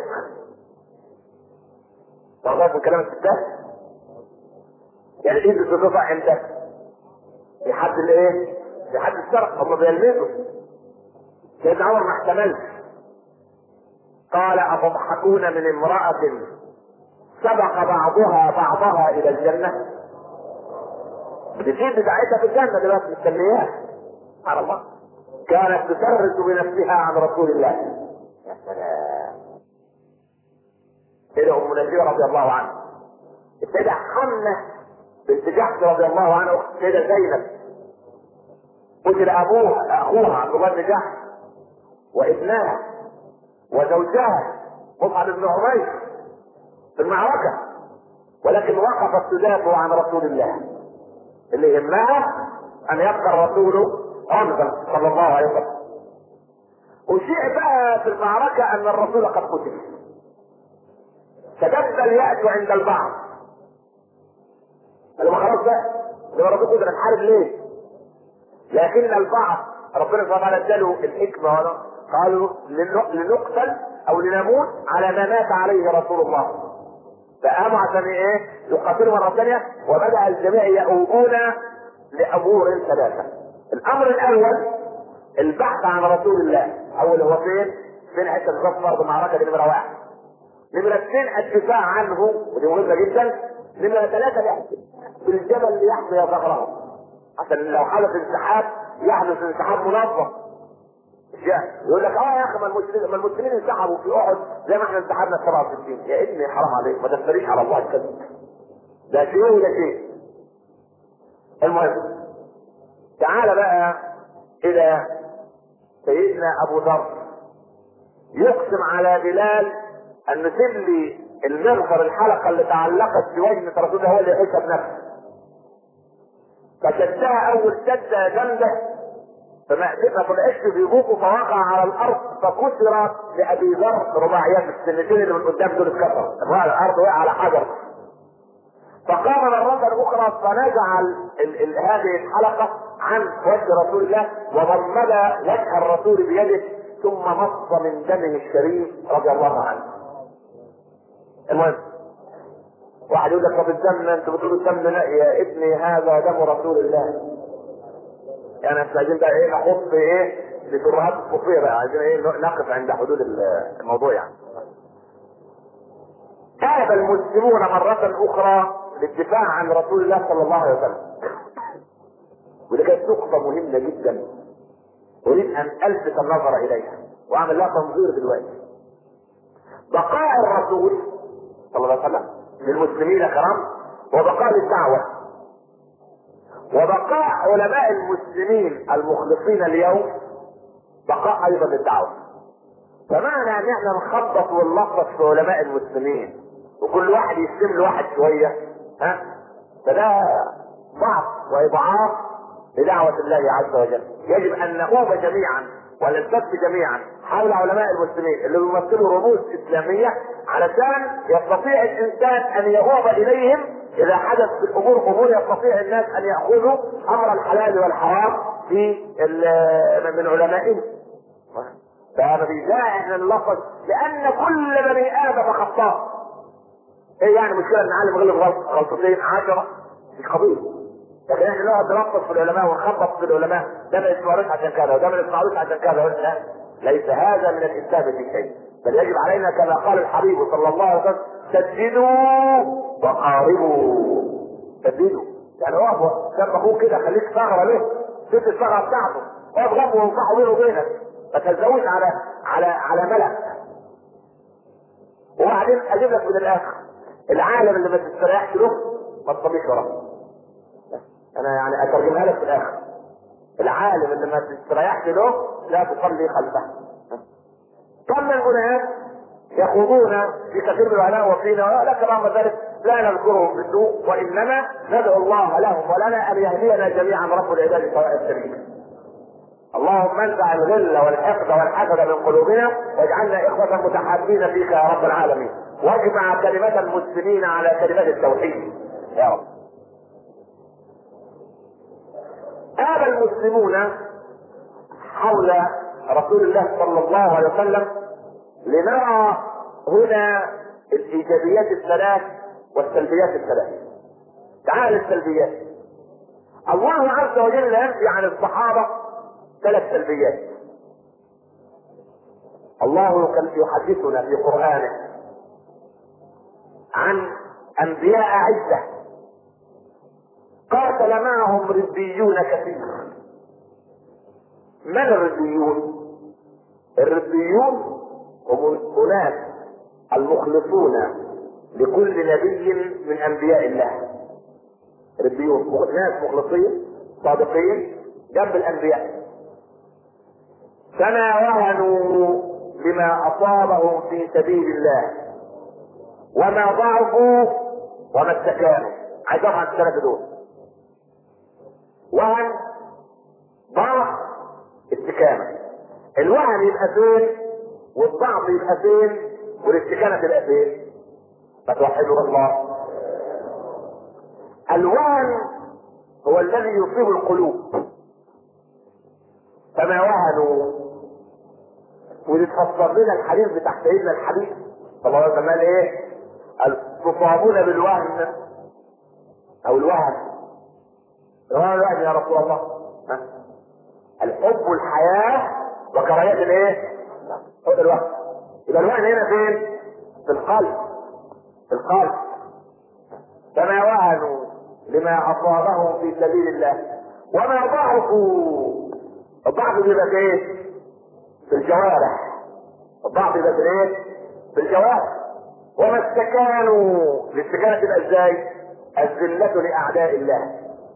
تعرف من كلام الستات؟ يعني ايد بتقطع عندك في حد الايه؟ في حد الشرع هم بيلمسوا سيدنا عمر ما احتملش قال أتضحكون من امرأة سبق بعضها بعضها إلى الجنة بتجيب بتاعتها في الجنة دلوقتي مستنياها سبحان الله كانت تسرس بنفسها عن رسول الله يا سلام سيدة أم نجية رضي الله عنها السيدة حمنة بنت جحش رضي الله عنها أخت السيدة زينب قتل أبوها أخوها عبد الله بن جحش وابنها وزوجها مصعب بن عمير في المعركة ولكن وقفت تدافع عن رسول الله اللي يهمها أن يبقى الرسول عمدا صلى الله عليه وسلم وشيء بقى في المعركة أن الرسول قد قتل فجد اليأس عند البعض قالوا ما خلاص بقى لما الرسول قتل نحارب ليه؟ لكن البعض ربنا سبحانه وتعالى اداله الحكمة هنا قالوا لنقتل او لنموت على ما مات عليه رسول الله فقاموا عشان ايه يقاتلوا مره ثانيه وبدا الجميع يؤوبون لامور ثلاثه الامر الاول البحث عن رسول الله اول هو فين فين حته بالظبط برضه معركه دي نمره واحد نمره اثنين الدفاع عنه ودي مهمه جدا نمره ثلاثه في الجبل اللي يحمي ظهره عشان لو حدث انسحاب يحدث انسحاب منظم يقول لك اه يا اخي ما المسلمين ما المسلمين انسحبوا في احد زي ما احنا انسحبنا في 67 يا ابني حرام عليك ما تفتريش على الله الكذب لا شيء ولا شيء المهم تعال بقى الى سيدنا ابو ذر يقسم على بلال ان سلي المغفر الحلقه اللي تعلقت في وجنه رسول الله هو اللي يحسها بنفسه فشدها اول شده جامده فما ما طلعتش بيبوكوا فوقع على الارض فكسر لابي ذر رباعيات السنتين اللي من قدام دول اتكسر وقع على الارض وقع على حجر فقام مرة أخرى فنزع ال ال هذه الحلقة عن وجه رسول الله وضمد وجه الرسول بيده ثم مص من دمه الشريف رضي الله عنه. المهم واحد يقول لك طب الدم انتوا بتقولوا الدم لا يا ابني هذا دم رسول الله يعني احنا عايزين بقى ايه نحط ايه لترهات الصوفيه بقى عايزين ايه نقف عند حدود الموضوع يعني. تاب المسلمون مرة أخرى للدفاع عن رسول الله صلى الله عليه وسلم. ودي كانت نقطة مهمة جدا أريد أن ألفت النظر إليها وأعمل لها تنظير دلوقتي. بقاء الرسول صلى الله عليه وسلم للمسلمين كرام وبقاء الدعوة وبقاء علماء المسلمين المخلصين اليوم بقاء ايضا للدعوه فمعنى ان احنا نخبط ونلخبط في علماء المسلمين وكل واحد يسلم لواحد شويه ها فده ضعف واضعاف لدعوه الله عز وجل يجب ان نقوم جميعا ونلتف جميعا حول علماء المسلمين اللي بيمثلوا رموز اسلاميه علشان يستطيع الانسان ان يؤوب اليهم اذا حدث في الامور امور يستطيع الناس ان ياخذوا امر الحلال والحرام في من علمائهم فهذا في داعي احنا نلخص لان كل بني ادم خطاء ايه يعني مشكله ان عالم غلط غلط غلطتين عشرة مش قضيه لكن احنا نقعد نلخص في العلماء ونخبط في العلماء ده ما يسمعوش عشان كذا وده ما يسمعوش عشان كذا لا ليس هذا من الاسلام في شيء بل يجب علينا كما قال الحبيب صلى الله عليه وسلم سددوا وقاربوا سددوا يعني اقف جنب اخوك كده خليك ثغره له ست الثغره بتاعته اقف جنبه وانصحه بينه وبينك ما تلزقوش على على على ملأ وبعدين اجيب لك من الاخر العالم اللي ما تستريحش له ما تصليش وراه انا يعني اترجمها لك في الاخر العالم اللي ما تستريحش له لا تصلي خلفه كم من اناس يخوضون في كثير من العلماء وفينا لكن رغم ذلك لا نذكرهم بالسوء وانما ندعو الله لهم ولنا ان يهدينا جميعا رب العباد سواء السبيل. اللهم انزع الغل والحقد والحسد من قلوبنا واجعلنا اخوة متحابين فيك يا رب العالمين واجمع كلمة المسلمين على كلمة التوحيد يا رب آب المسلمون حول رسول الله صلى الله عليه وسلم لنرى هنا الايجابيات الثلاث والسلبيات الثلاث تعال السلبيات الله عز وجل ينفي عن الصحابه ثلاث سلبيات الله كان يحدثنا في قرآنه عن أنبياء عدة قاتل معهم ربيون كثير من الربيون؟ الربيون هم الأناس المخلصون لكل نبي من أنبياء الله ربيون ناس مخلصين صادقين جنب الأنبياء فما وهنوا لما اصابهم في سبيل الله وما ضعفوا وما استكانوا عايز عن الثلاثه دول وهن ضعف استكانه الوهن يبقى فين والضعف يبقى فين والاستكانه تبقى فين فتوحدوا الله الوهن هو الذي يصيب القلوب فما وهنوا ولتفسر لنا الحديث بتاع سيدنا الحبيب صلى الله عليه وسلم قال ايه؟ تصابون بالوهن او الوهن وما الوهن يا رسول الله؟ ها؟ الحب والحياة وكراهية الايه؟ هو ده الوهن يبقى الوهن هنا فين؟ في القلب في القلب فما وهنوا لما اصابهم في سبيل الله وما ضعفوا الضعف بيبقى في ايه؟ في الجوارح الضعف يبقى في ايه؟ في الجوارح وما استكانوا الاستكانة تبقى ازاي؟ الذلة لأعداء الله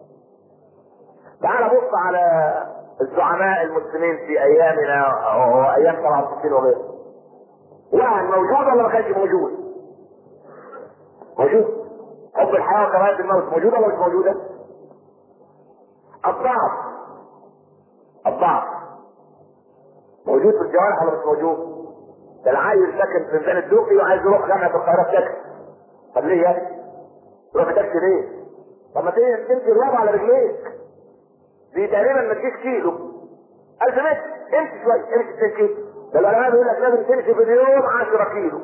تعال بص على الزعماء المسلمين في ايامنا وايام 67 وغيره وهن موجود ولا ما كانش موجود؟ موجود حب الحياه وكراهيه الموت موجوده ولا مش موجوده؟ الضعف الضعف موجود في الجوارح ولا مش موجود؟ ده العيل ساكن في ميدان الدوقي وعايز يروح جامعه القاهره بتاكسي طب ليه يا ابني؟ تروح بتاكسي ليه؟ طب ما تمشي الرابع على رجليك دي تقريبا ما تجيش كيلو 1000 متر امشي شويه امشي 2 كيلو ده العلماء بيقول لك لازم تمشي في اليوم 10 كيلو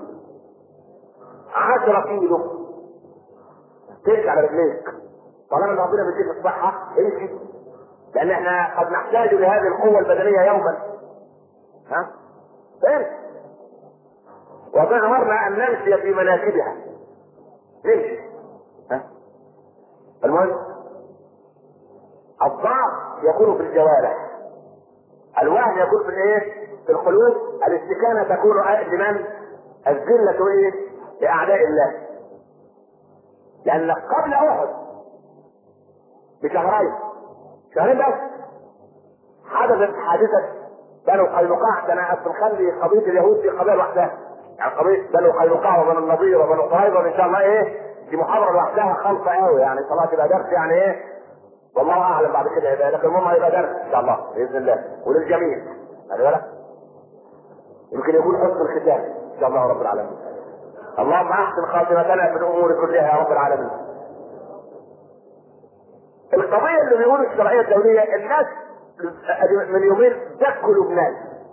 10 كيلو تمشي على رجليك طالما ان ربنا بيديك الصحه امشي لان احنا قد نحتاج لهذه القوه البدنيه يوما ها فهمت وتأمرنا ان نمشي في مناكبها نمشي ها المهم الضعف يكون في الجوارح الوهن يكون في الايه في القلوب الاستكانه تكون لمن الذله ايه لاعداء الله لان قبل احد بشهرين شهرين بس حدثت حادثه بنو قينقاع كان اصل خلي قضيه اليهود دي قضيه لوحدها يعني قضيه بنو قينقاع وبنو النضير وبنو قريظه ان شاء الله ايه دي محاضره لوحدها خالصه قوي يعني صلاه تبقى درس يعني ايه والله اعلم بعد كده يبقى لكن المهم هيبقى درس ان شاء الله باذن الله وللجميع خلي بالك يمكن يكون حسن الختام ان شاء الله رب العالمين اللهم احسن خاتمتنا في الامور كلها يا رب العالمين القضيه اللي بيقولوا الشرعيه الدوليه الناس من يومين دكوا لبنان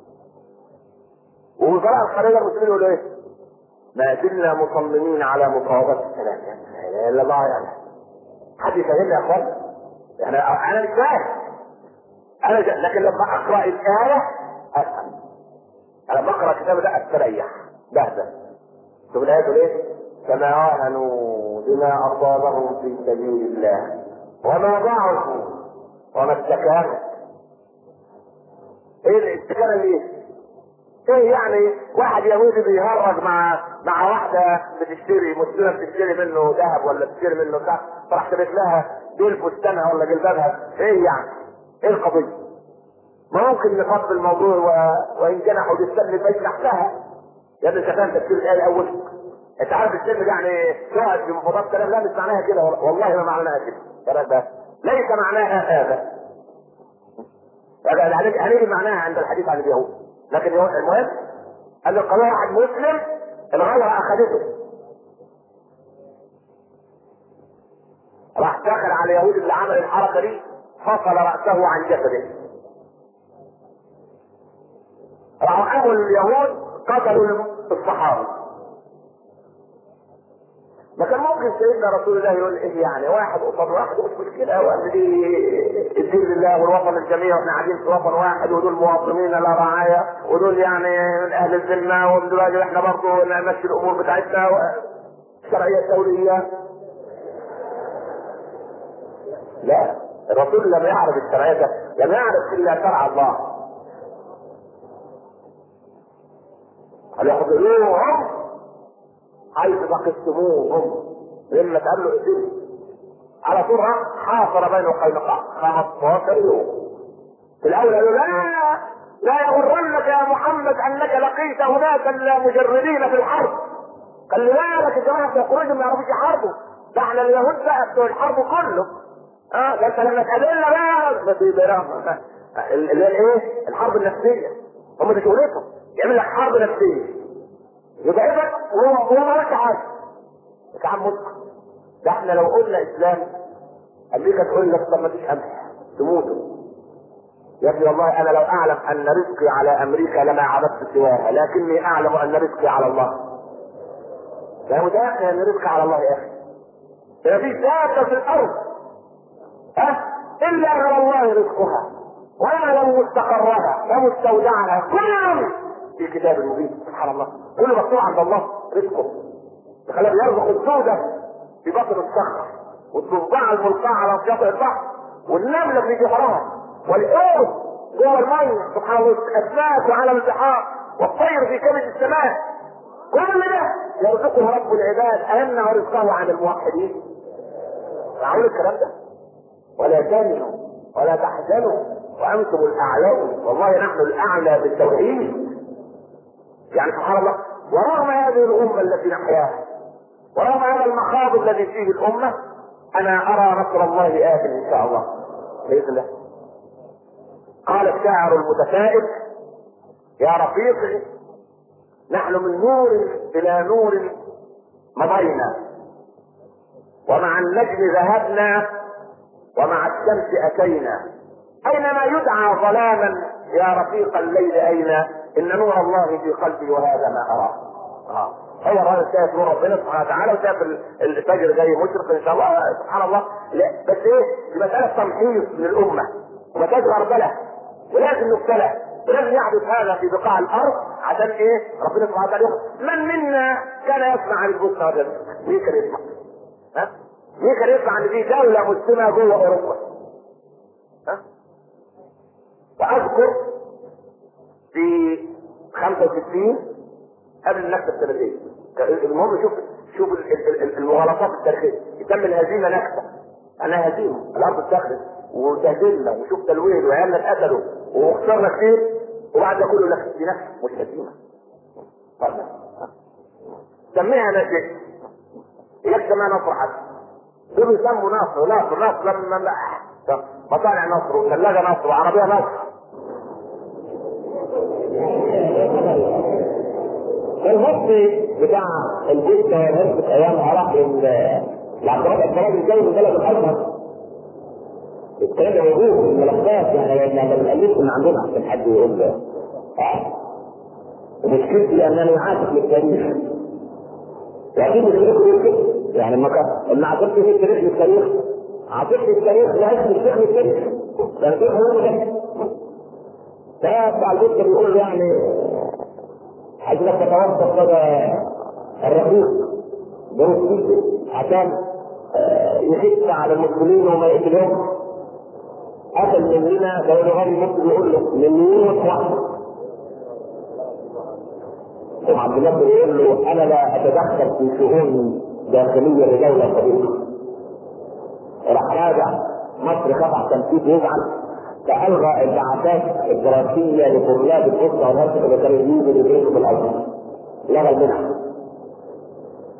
ووزراء الخارجيه المسلمين يقولوا ايه؟ ما زلنا مصممين على مفاوضات السلام يا لا اله الا الله يعني حد يفهمني يا اخوان يعني انا مش فاهم انا جا... لكن لما اقرا الايه افهم انا بقرا الكتاب ده استريح بهدى شوف الايه تقول ايه؟ كما وهنوا بما اصابهم في سبيل الله وما ضعفوا وما استكانوا ايه الاستكانه ليه؟ ايه يعني واحد يهودي بيهرج مع مع واحده بتشتري مسلمه بتشتري منه ذهب ولا بتشتري منه كذا فراح تبت لها دول فستانها ولا جلبابها ايه يعني؟ ايه القضيه؟ ما ممكن نفض الموضوع و... وان جنحوا للسلم فاجنح لها يا ابني انت فاهم تفسير الايه الاول؟ انت عارف السلم ده يعني تقعد في مفردات كلام لا مش معناها كده والله ما معناها كده كلام ده ليس معناها هذا هنيجي معناها عند الحديث عن اليهود لكن المهم قال له قضاء واحد مسلم الغلبة اخذته راح دخل على اليهود اللي عمل الحركه دي فصل راسه عن جسده راحوا اخذوا اليهود قتلوا الصحابه ما كان ممكن سيدنا رسول الله يقول ايه يعني واحد قصاد واحد مش مشكله وان دي الدين لله والوطن الجميع واحنا قاعدين في وطن واحد ودول مواطنين لا رعايه ودول يعني من اهل الذمه ودول احنا برضه نمشي الامور بتاعتنا الشرعيه الدوليه لا الرسول لم يعرف الشرعيه لم يعرف الا شرع الله قال يحضروهم حيث فقدتموهم لما قال له اقتلوا على طول حاصر بين قينقاع 15 يوم في الاول قالوا لا لا يغرنك يا محمد انك لقيت هناك المجردين في الحرب قال لي بالك الجماعه في قريش ما يعرفوش يحاربوا ده احنا اليهود بقى بتوع الحرب كله اه ده انت لما تقابلنا بقى بس اللي هي ايه؟ الحرب النفسيه هم دي شغلتهم يعمل لك حرب نفسيه يبعدك وهو وهو مالكش حاجه يا عم مسلم ده احنا لو قلنا اسلام امريكا تقول لك طب ما فيش قمح تموتوا يا ابني والله انا لو اعلم ان رزقي على امريكا لما عبدت سواها لكني اعلم ان رزقي على الله لا متاكد ان رزقي على الله يا اخي ما فيش دابه في الارض ها الا على الله رزقها ويعلم مستقرها ومستودعها كل في كتاب مبين سبحان الله كل مكتوب عند الله رزقه خلاه يرزق السودة في بطن الصخر والضفدع الملقاة على شاطئ البحر والنملة في جحرها والحوت جوه المية سبحان الله الاسماك وعلى البحار والطير في كبد السماء كل ده يرزقه رب العباد أيمنع رزقه عن الموحدين معقول الكلام ده ولا تهنوا ولا تحزنوا وانتم الاعلون والله نحن الاعلى بالتوحيد يعني سبحان الله ورغم هذه الامه التي نحياها ورغم هذا المخاض الذي فيه الامه انا ارى نصر الله ات ان شاء الله باذن الله قال الشاعر المتفائل يا رفيقي نحن من نور الى نور مضينا ومع النجم ذهبنا ومع الشمس اتينا اينما يدعى ظلاما يا رفيق الليل اين ان نور الله في قلبي وهذا ما اراه آه. هو الراجل شايف نور ربنا سبحانه وتعالى وشايف الفجر جاي مشرق ان شاء الله سبحان الله لا بس ايه دي مساله تمحيص للامه ومساله غربله ولازم نبتلى ولازم يحدث هذا في بقاع الارض عشان ايه ربنا سبحانه وتعالى من منا كان يسمع عن البوسنه والجزائر مين كان يسمع؟ ها؟ مين كان يسمع ان في دوله مسلمه جوه اوروبا؟ ها؟ واذكر في 65 قبل النكسه السنتين المهم شوف شوف المغالطات التاريخيه يتم الهزيمه نكسه انا هزيمه الارض اتخذت وتهزمنا وشوف تلوين وعيالنا اتقتلوا وخسرنا كتير وبعد ده كله لك دي نكسه مش هزيمه سميها نجد يكفي ما نصر حتى دول يسموا نصر نصر نصر لما مصانع نصر وثلاجه نصر وعربيه نصر الهبط بتاع الجثة والهبط ايام راح لعبد الرب الكلام الجاي من بلد الازهر الكلام ده موجود في الملفات يعني احنا بنألفه من عندنا عشان حد يقول اه ومشكلتي انني عاشق للتاريخ واكيد التاريخ يقول كده يعني لما كان لما عاصرت في التاريخ للتاريخ عاصرت التاريخ لعشت الشيخ للتاريخ ده الشيخ هو ده فبتاع الجثة بيقول يعني عايزك تتوسط لدى الرفيق بروسيسي عشان يخف على المسلمين وما يقتلهم قتل مننا لو غير مسلم يقول له من مين واحد وعبد الله يقول له انا لا اتدخل في شؤون داخليه لدوله صديقه راح راجع مصر خضع تنفيذ يزعل فالغى البعثات الدراسيه لطلاب الاسره والهرسك اللي كانوا يجوا يدرسوا في الازهر لغى المنح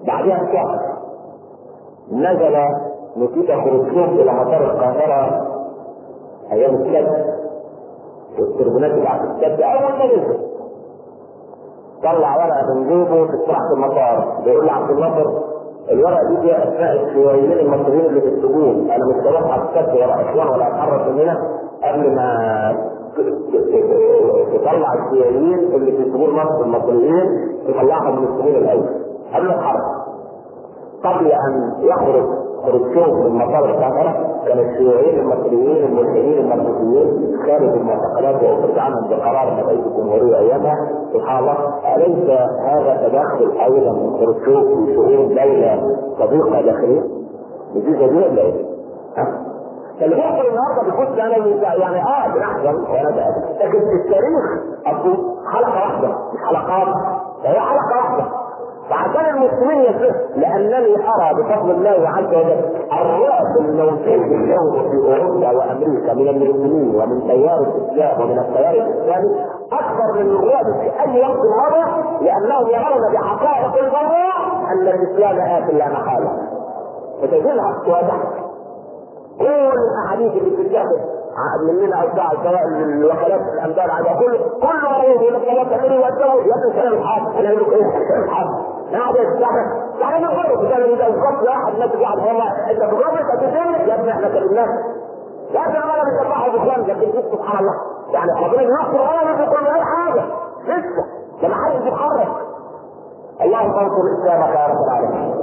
بعدها بشهر نزل نتيجة خروجهم إلى مطار القاهرة أيام السبت والتربونات بتاعت السبت أول ما نزل طلع ورقة من جيبه في صراحة المطار بيقول لعبد الناصر الورقة دي فيها أسماء الشيوعيين المصريين اللي في السجون أنا مش هروح على السبت ولا أسوان ولا أتحرك من هنا قبل ما تطلع الشيوعيين اللي في سجون مصر المصريين تطلعهم من السجون الأول قبل الحرب قبل أن يخرج خروجهم من مطار القاهرة كان الشيوعيين المصريين الملحدين المركزيين خارج المعتقلات وأخرج عنهم بقرار من رئيس الجمهورية أيامها سبحان الله أليس هذا تدخل أيضا من خروجهم في شؤون دولة صديقة داخلية؟ دي جديدة ولا إيه؟ ها؟ اللي بيحصل النهارده بيكون انا يعني اه بنحزن وانا بقى لكن في التاريخ اقول حلقه واحده مش حلقات هي حلقه واحده فعشان المسلمين يصح لانني ارى بفضل الله عز وجل الرعب الموجود اليوم في اوروبا وامريكا من المسلمين ومن تيار الاسلام ومن التيار الاسلامي اكبر من الرعب في اي وقت مضى لانهم يرون بحقائق البراء ان الاسلام ات لا محاله فتجدها واضحه كل الاحاديث اللي بتتاخد مننا او بتاع سواء الوكالات الانباء العاديه كل كل مريض يقول لك لا تعملوا وانتوا يا ابن كلام الحق انا اقول لك ايه كلام الحق نقعد يعني يعني نقول اذا اذا الخط واحد ناتج عن والله انت بجربك هتتم يا ابني احنا كلمناك يا ابني انا بيصبحوا بكلام لكن شوف سبحان الله يعني ربنا يغفر غلط وكل اي حاجه لسه لما حد بيتحرك اللهم انصر اسلامك يا رب العالمين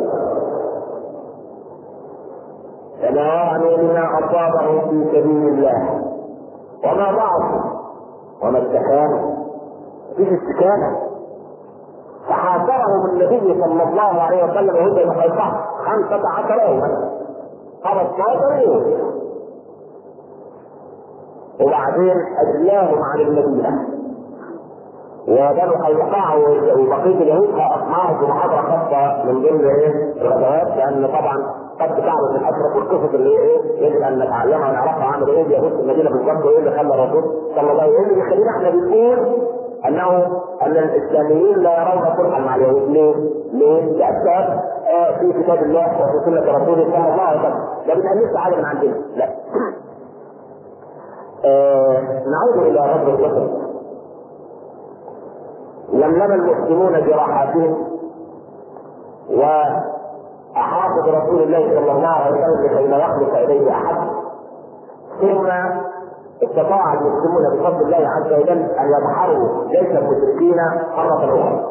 فما لما اصابه في سبيل الله وما ضعف وما استكان فيش استكانه فحاصرهم النبي صلى الله عليه وسلم وهو بين قيصر خمسة عشر يوما 15 يوم وبعدين أجلاهم عن المدينة وبنو قينقاع وبقية اليهود أقنعهم بمحاضرة خاصة من ضمن إيه؟ الغزوات لأن طبعا قد تعرف من اشرف القصص اللي ايه يجب ان نتعلمها ونعرفها عن ايه اليهود في المدينه بالظبط وايه اللي خلى الرسول صلى الله عليه وسلم يخلينا احنا بنقول انه ان الاسلاميين لا يرون صلحا مع اليهود ليه؟ ليه؟ لاسباب آه في كتاب الله وفي سنه رسوله صلى الله عليه وسلم ده بنألفش حاجه من عندنا لا آه نعود الى رب الوسط لملم المسلمون جراحاتهم و احاط برسول الله صلى الله عليه وسلم لكي لا يخلق اليه احد ثم استطاع المسلمون بفضل الله عز وجل ان يدحروا جيش المشركين مره اخرى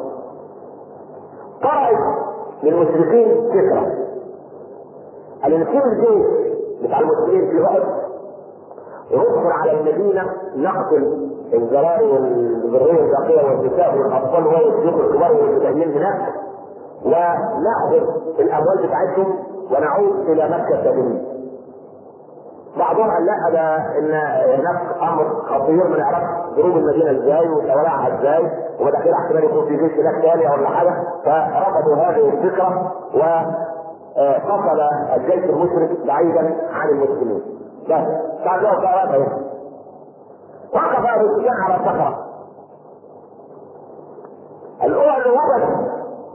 طرأت للمشركين فكره ان نسيب الجيش بتاع المسلمين في احد وندخل على المدينه نقتل الزرائر والذريه الباقيه والنساء والاطفال والشيوخ الكبار والمتدينين هناك وناخذ الاموال بتاعتهم ونعود الى مكه سالمين. بعضهم قال لا ده ان هناك امر خطير ما نعرفش ضروب المدينه ازاي وشوارعها ازاي وبدأ احتمال يكون في جيش هناك ثاني ولا حاجه فرفضوا هذه الفكره وفصل الجيش المشرك بعيدا عن المسلمين. بس بعد ذلك وقف ابو سفيان على صخره. الاولى وقف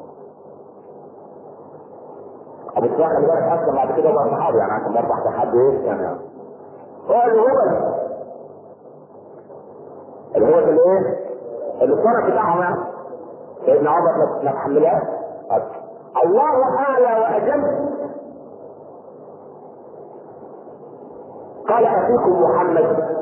ابو سفيان خلي بالك اصلا بعد كده بقى صحابي يعني عشان برضه احسن حد ايه يعني هو اللي هو اللي هو اللي ايه؟ اللي الصنع بتاعهم يعني سيدنا عمر ما تحملهاش الله اعلى واجل قال افيكم محمد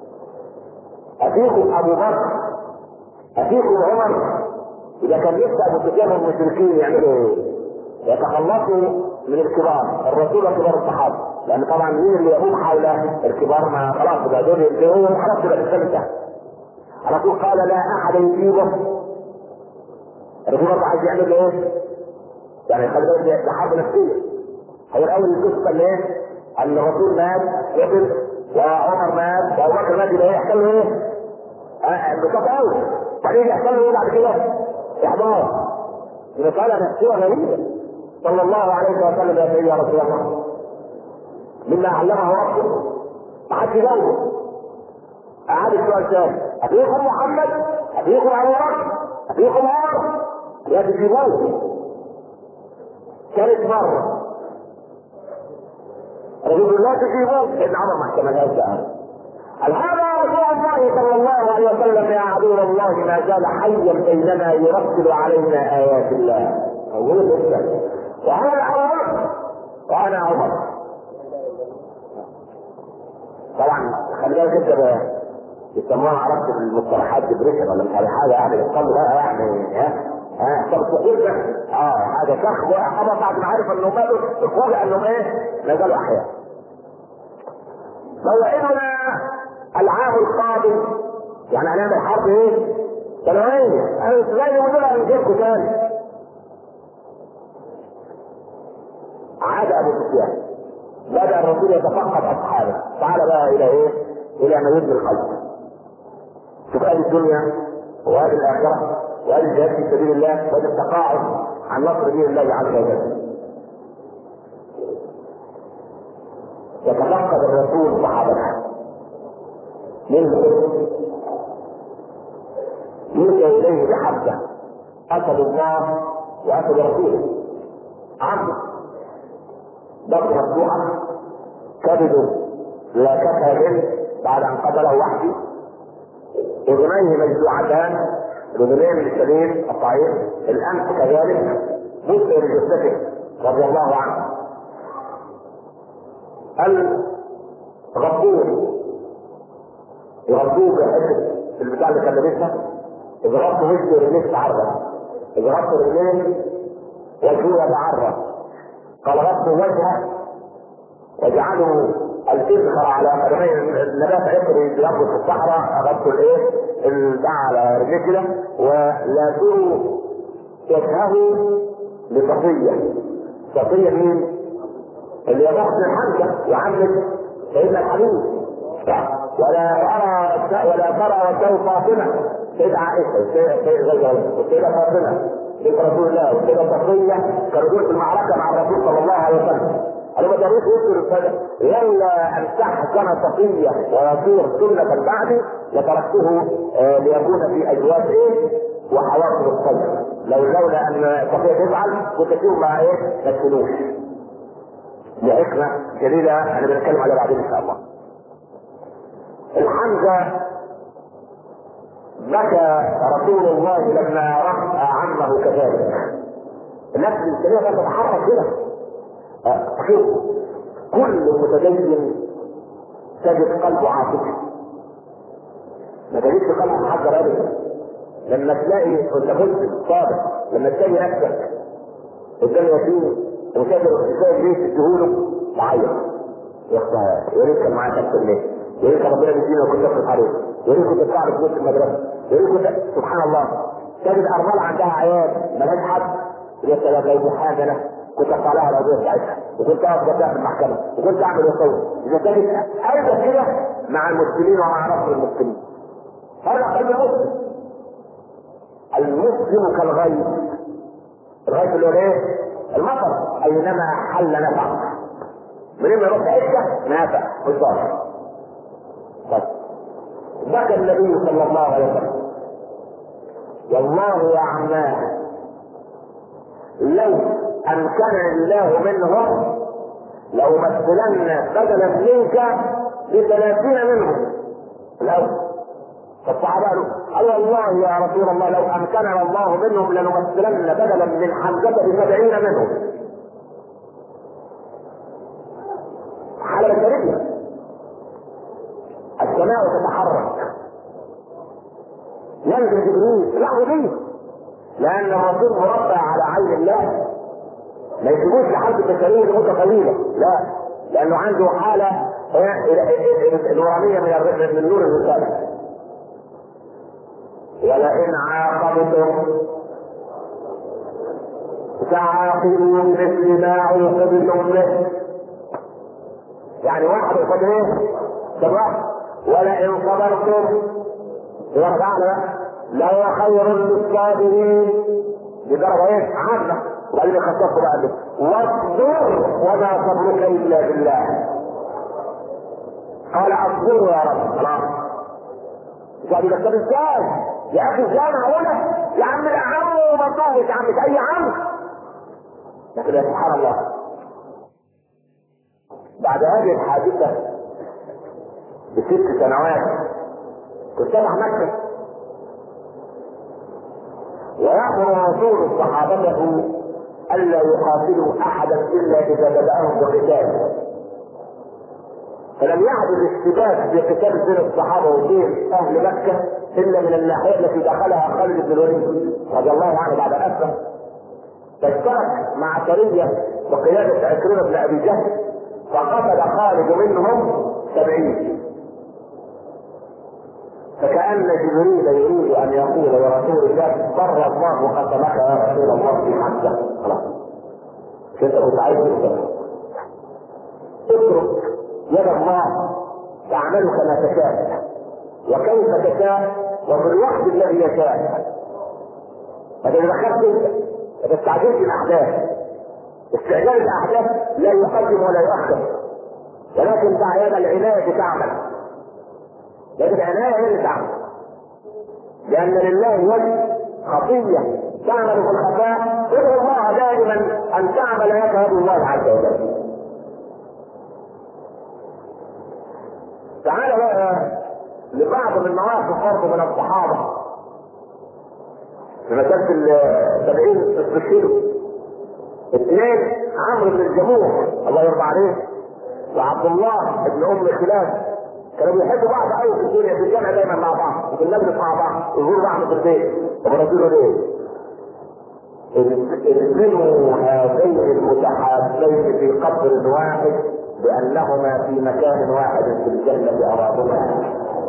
افيكم ابو بكر افيكم عمر اذا كان لسه ابو سفيان والمشركين يعملوا ايه؟ يتخلصوا من الكبار الرسول وكبار الصحابه لان طبعا مين اللي يقوم حول الكبار ما خلاص بقى دول ينتهوا خلاص يبقى الاسلام انتهى الرسول قال لا احد يجيبه الرسول برضه عايز يعمل ايه؟ يعني خلي بالك ده حرب نفسيه هو الاول القصه اللي ايه؟ ان الرسول مات وقتل وعمر مات وابو بكر مات يبقى يحصل له ايه؟ انبساط قوي بعدين يحصل له ايه بعد كده؟ احباط مسألة نفسية غريبة صلى الله عليه وسلم يا سيدي يا رسول الله مما علمه ربه ما حدش يجاوبه أعاد السؤال ثاني أبيكم محمد أبيكم أبو بكر أبيكم عمر يا تجيبوه ثالث مرة رجل لا تجيبوه سيدنا عمر ما احتملهاش بقى قال هذا رسول الله صلى الله عليه وسلم يا عدو الله ما زال حيا بيننا يرتل علينا ايات الله موجود لسه وهذا عمر وانا عمر طبعا خلي بالك انت بقى يسموها عرفت المصطلحات ديبريشن ولا مش عارف حاجه يعني بتقل بقى يعني ها ها طب تقول ده اه هذا شخص خبط بعد ما عرف انه ماتوا تفوجئ انهم ايه ما زالوا احياء موعدنا العام القادم يعني هنعمل حرب ايه؟ سنوية انا ازاي نقولها نجيبكم تاني عاد ابو سفيان بدا الرسول يتفقد اصحابه تعال بقى الى ايه؟ الى ما يبني القلب شوف هذه الدنيا وهذه الاخره وهذه الجهاد في سبيل الله وهذا التقاعد عن نصر دين الله عز وجل يتفقد الرسول صحابته منهم يلقى اليه بحبه اسد الله واسد رسوله عبد ضرب مفتوحه كبده لا كفى منه بعد ان قتله وحدي اذنيه مجزوعتان الاذنين للسليم الطعيم الانف كذلك مسلم جثته رضي الله عنه الغفور يغطوه بحته البتاع اللي كان لابسها يغطوا وشه ورجليه تعرض يغطوا رجليه وجهه يتعرض قال غطوا وجهه واجعلوا الإذخر على قدمي النبات عطري بياخد في الصحراء غطوا الايه؟ البتاع على رجليه كده ولازموا وجهه لصفية صفية مين؟ اللي يضخ من حمزة وعمة سيدنا الحبيب ولا ترى ولا ترى وجه فاطمة سيدة عائشة سيدة فاطمة بنت رسول الله والسيدة صفية كانوا في المعركة مع الرسول صلى الله عليه وسلم قالوا ما تاريخ يذكر الفجر لولا ان تحزن صفية ويصير سنة بعدي لتركته آه ليكون في اجواء ايه وحواصل الصدر لو لولا ان صفية تزعل كنت فيهم مع ايه ما تشيلوش لحكمة جليلة احنا بنتكلم عليها بعدين ان شاء الله الحمزة بكى رسول الله لما رأى عمه كذلك النفس الإنسانية تتحرك كده شوف كل متدين تجد قلبه عاطفي ما تجدش قلبه محجر ابدا لما تلاقي وانت مسلم صادق لما تلاقي نفسك قدام يتيم وشايف شايف ليه تديهوله تعيط يا اختي يا ريت كان معاك اكتر ليه يا ريت ربنا بيدينا وكنت تصرف عليه يا ريت كنت بتعرف في المدرسه يا ريت كنت سبحان الله تجد ارمله عندها عيال مالهاش حد يا سلام لو حاجه انا كنت ارفع لها القضيه بتاعتها وكنت اقف قدام المحكمه وكنت اعمل واسوي اذا كانت ايضا كده مع المسلمين ومع نصر المسلمين هذا قلب المسلم المسلم كالغيث الغيث اللي هو ايه؟ المطر اينما حل نفع منين ما يروح حته نافع بالظاهر بس بكى النبي صلى الله عليه وسلم والله يا عماه لو امكنني الله منهم لو مثلن بدلا منك بثلاثين منهم الاول فالصحابه قالوا قال والله يا رسول الله لو امكننا الله منهم لنمثلن بدلا من حمزه بسبعين منهم حاله بشريه السماء تتحرك ينزل جبريل لا به لان الرسول مربى على عين الله ما يسيبوش لحد البشريه لمده طويله لا لانه عنده حاله نورانيه من من نور الرساله ولئن عاقبتم فعاقبوا بمثل ما عوقبتم به يعني واحد يقول ايه؟ صبر ولئن صبرتم يرجع له لهو خير للصابرين بدرجه ايه؟ عامه وبعدين يخصصوا بقى ده واصبر وما صبرك الا بالله قال اصبروا يا رب خلاص قال لك طب ازاي؟ يا اخي ازاي معقوله؟ يا عم العم ومطاهي يا عم مش اي عم لكن يا سبحان الله بعد هذه الحادثة بست سنوات تفتح مكة ويأمر رسول صحابته ألا يقاتلوا أحدا إلا إذا بدأهم بقتال فلم يعد الاشتباك في قتال بين الصحابة وبين أهل مكة إلا من الناحية التي دخلها خالد بن الوليد رضي الله عنه بعد أن أسلم فاشترك مع سرية بقيادة عكرمة بن أبي جهل فقتل خالد منهم سبعين فكأن جبريل يريد أن يقول لرسول الله بر الله قسمك يا رسول الله في حقك خلاص كنت كنت عايز تكتب اترك يد الله تعمل كما تشاء وكيف تشاء وفي الوقت الذي يشاء ما تتدخلش انت ما تستعجلش الاحداث استعجال الاحداث لا يقدم ولا يؤخر ولكن دع يد العنايه تعمل يد العنايه هي اللي تعمل لان لله وجه خطيه تعمل في الخفاء ادعو الله دائما ان تعمل لك يد الله عز وجل تعال بقى لبعض من مواقف برضه من الصحابه في مسألة السبعين استشهدوا اثنين عمرو بن الجموح الله يرضى عليه وعبد الله بن ام خلاف كانوا بيحبوا بعض قوي في الدنيا في الجامعه دايما مع بعض وفي المجلس مع بعض ويقولوا بعض في البيت طب رسول ليه؟ ادخلوا هذين المتحابين في قبر واحد بانهما في مكان واحد في الجنه ارادهما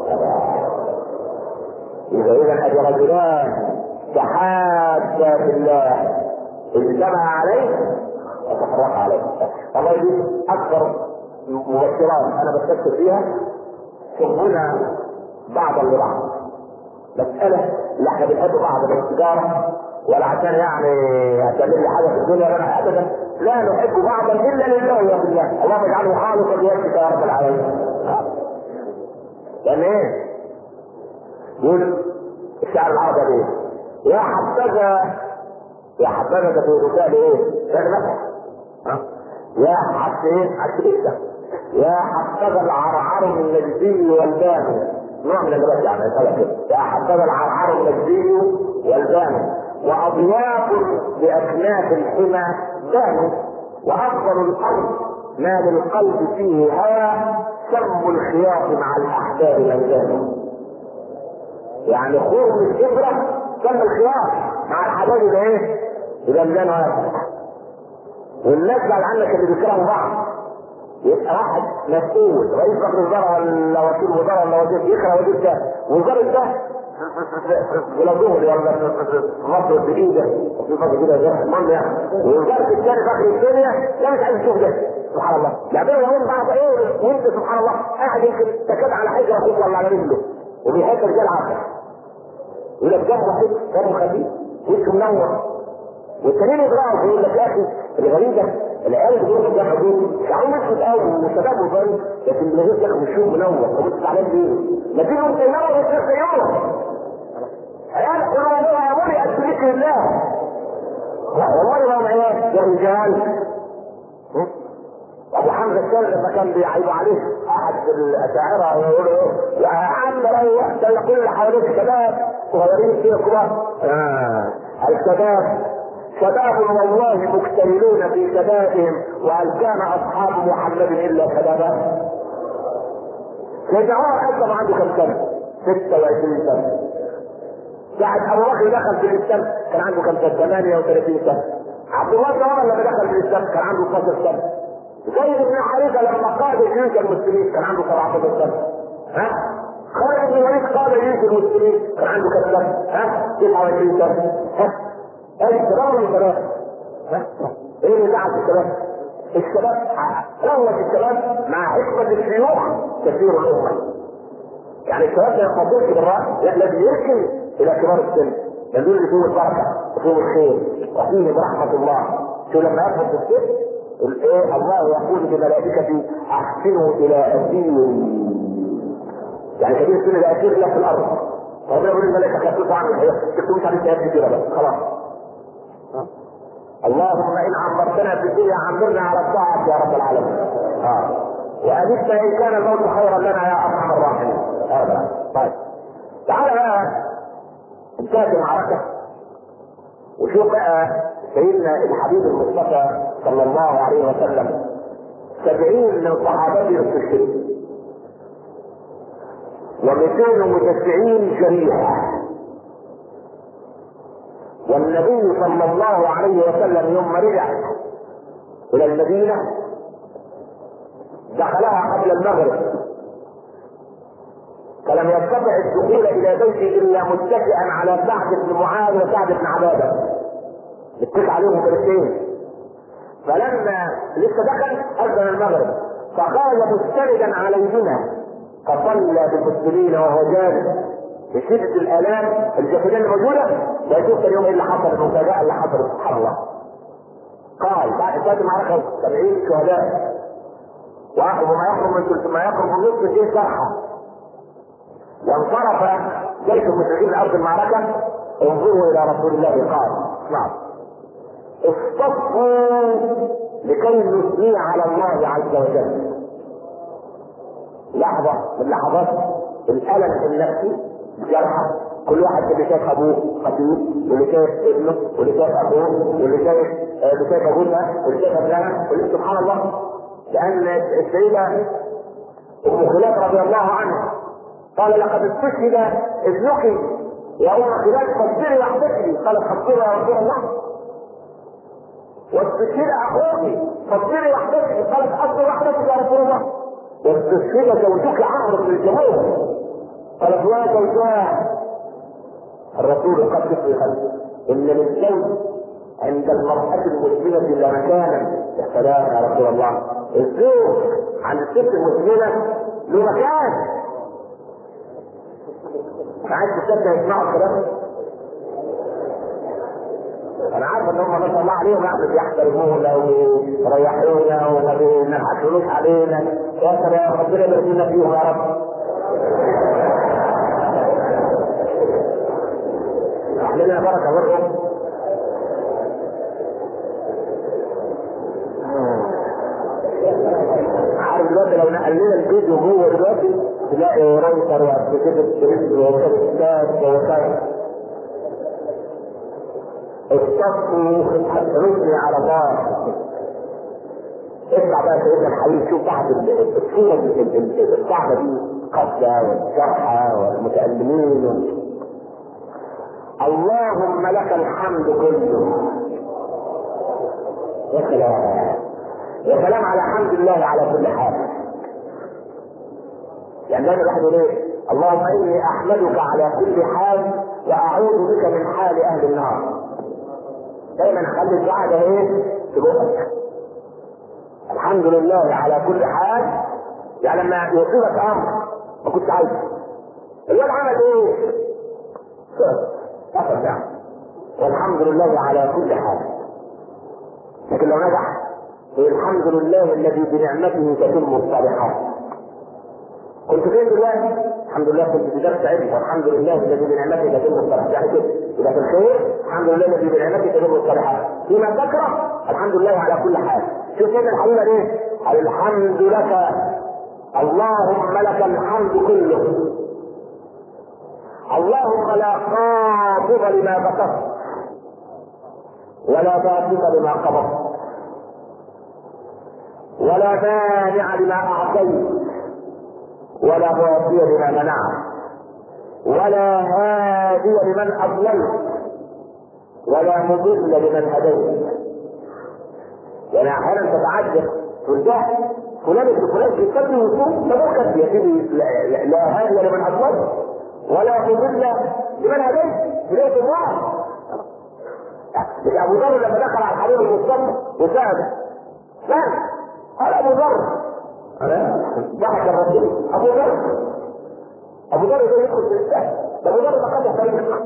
اذا اذا ادي رجلان تحابا في الله اجتمع عليه وتفرق عليه والله دي اكثر مبشرات انا بستكتب فيها شغلنا بعضا لبعض مسألة لا احنا بنحب بعض بالتجارة ولا عشان يعني هتعمل لي حاجة في الدنيا ولا ابدا لا نحب بعضا الا لله يا بالله اللهم اجعله خالصا لوجهك يا رب العالمين لان ايه؟ يقول الشعر العربي ايه؟ يا حبذا يا حبذا ده في رسالة ايه؟ رسالة مسح يا حب ايه؟ حب يا حبذا العرعر النجدي والباني نوع من الرد يعني كده يا حبذا العرعر النجدي والباني واضياف باكناف الحمى بانوا وافضل الارض ما للقلب فيه هوى سم الخياط مع الاحباب ميدانه يعني خور من الابره سم الخياط مع الحبايب يبقى ايه؟ يبقى ميزان واحد والناس بعد عنك اللي بيكرهوا بعض يبقى واحد مسؤول رئيس مجلس وزراء ولا وكيل وزراء ولا وزير يكره وزير ده وزارة ده ولا ظهري ولا في مصر الجديدة وفي مصر كده زي المهم يعني ووزارة الثاني فخر الدنيا لا مش عايز يشوف ده سبحان الله يعملوا يومين بعض ايه وانت سبحان الله قاعد يمكن تكاد على حجر اخوك ولا على رجله وبيحب رجال عسل يقول لك جنبه حج جنبه خفيف وشه منور والتانيين يقرأوا يقول لك يا اخي الغريب ده العيال اللي بيقولوا ده حدود شعرهم اسود قوي وشباب وفن لكن من غير كده وشهم منور طب انت زعلان ليه؟ ما تيجي انت منور وتصير زيهم عيال قلوبها يا بني اشرك لله والله ما هم عيال يا رجال ابو حمزه الشاذ لما كان بيعيب عليه احد الاشاعره ويقول ايه يا عم روح ده كل اللي حواليك شباب صغيرين كده كبار آه. الشباب شباب والله مكتملون في شبابهم وهل كان اصحاب محمد الا شبابا سيدنا عمر اسلم عنده كم سنه 26 سنه ساعة ابو بكر دخل في الاسلام كان عنده كم سنه 38 سنه عبد الله بن عمر لما دخل في الاسلام كان عنده 12 سنه زيد بن حارثه لما قاد جيوش المسلمين كان عنده 17 سنه ها خالد بن الوليد قاد جيوش المسلمين كان عنده كم سنه ها 29 سنه ها ايه الشباب ولا البنات؟ ايه اللي زعل الشباب؟ الشباب قوة الشباب مع حكمة الشيوخ كثير الأمة. يعني الشباب ما يقضيش بالرأي لا لازم يركن إلى كبار السن. لأن دول اللي فيهم البركة وفيهم الخير وفيهم رحمة الله. شو لما يفهم في السن الايه الله يقول لملائكته احسنوا الى اسيري يعني كبير السن ده اسير له في الارض ربنا يقول للملائكه خففوا عنه الحياه تكتبوش عليه ايات كتيره بس خلاص اللهم ان عمرتنا في الدنيا عمرنا على الطاعه يا رب العالمين اه وأجبت إن كان الموت خيرا لنا يا أرحم الراحمين هذا طيب تعال بقى انتهت المعركة وشوف بقى سيدنا الحبيب المصطفى صلى الله عليه وسلم سبعين من صحابته استشهدوا ومئتين وتسعين جريحة والنبي صلى الله عليه وسلم يوم رجع إلى المدينة دخلها قبل المغرب فلم يستطع الدخول الى بيته الا متكئا على سعد بن معاذ وسعد بن عباده اتفق عليهم برسين فلما لسه دخل اذن المغرب فقال مستندا عليهما فصلى بالمسلمين وهو جالس بشدة الآلام الجسدية الموجودة ويشوف اليوم ايه اللي حصل المفاجأة اللي حصلت سبحان الله. قال بعد انتهت المعركة 70 شهداء وما يقرب من 300 يقرب من نصف جيش جرحى وانصرف جيش المشركين من ارض المعركه انظروا الى رسول الله قال نعم اصطفوا لكي نثني على الله عز وجل لحظة من لحظات الألم النفسي جرحى كل واحد اللي شايف ابوه خطيب واللي شايف ابنه واللي شايف ابوه واللي شايف اللي شايف ابوها واللي شايف ابنها واللي سبحان الله لأن السيدة أم خلاف رضي الله عنها قال لقد استشهد ابنك يا أم خلاف فاصبري واحتسبي قالت فاصبري يا رسول الله واستشهد أخوك فاصبري واحتسبي قالت أصبر واحتسبي يا رسول الله واستشهد زوجك عمرو بن الجمهور قالت يا زوجاه الرسول قد في خلفه إن للزوج عند المرأة المسلمة لمكانا يا سلام يا رسول الله الزوج عند الست المسلمة له مكان عايز تصدق يسمعوا الكلام انا عارف ان هم ما شاء الله عليهم يعني بيحترمونا ويريحونا وما بينحكموش علينا يا سلام ربنا يبارك لنا فيهم يا رب احلنا بركه برضه عارف دلوقتي لو نقلنا الفيديو جوه دلوقتي تلاقي راوتر وابلكيشن ستريس وكتاب وكتاب اتصلوا حسنوني على الله اسمع بقى سيدنا الحبيب شوف بعض الصورة الصعبة دي قتلى والجرحى والمتألمين اللهم لك الحمد كله يا سلام يا سلام على حمد الله على كل حال يعني دايما الواحد يقول ايه اللهم اني احمدك على كل حال واعوذ بك من حال اهل النار دايما خلي الدعاء ده ايه في بقك الحمد لله على كل حال يعني لما يصيبك امر ما كنت عايزه الواد عمل ايه؟ فقط يعني والحمد لله على كل حال لكن لو نجح الحمد لله الذي بنعمته تتم الصالحات كنت فين دلوقتي؟ الحمد لله كنت في درس علم والحمد لله الذي بنعمته تتم الصالحات يعني كده يبقى في الخير الحمد لله الذي بنعمته تتم الصالحات فيما تكره الحمد لله على كل حال شوف سيدنا الحبيب ايه؟ الحمد لك اللهم لك الحمد كله اللهم لا قابض لما بسطت ولا باسط لما قبضت ولا مانع لما اعطيت ولا معطي لما منعت ولا هادي لمن اضللت ولا مضل لمن هديت يعني احيانا تتعجب تقول ده فلان ابن فلان بيصلي ويصوم ده ممكن يا سيدي لا, لا هادي لمن اضللت ولا مضل لمن هديت هدايه الله مش ابو ذر لما دخل على الحبيب المصطفى وسال سال قال ابو ذر ضحك الرسول ابو ذر ابو ذر ده يدخل في الاسلام ده ابو ذر ما قد طريق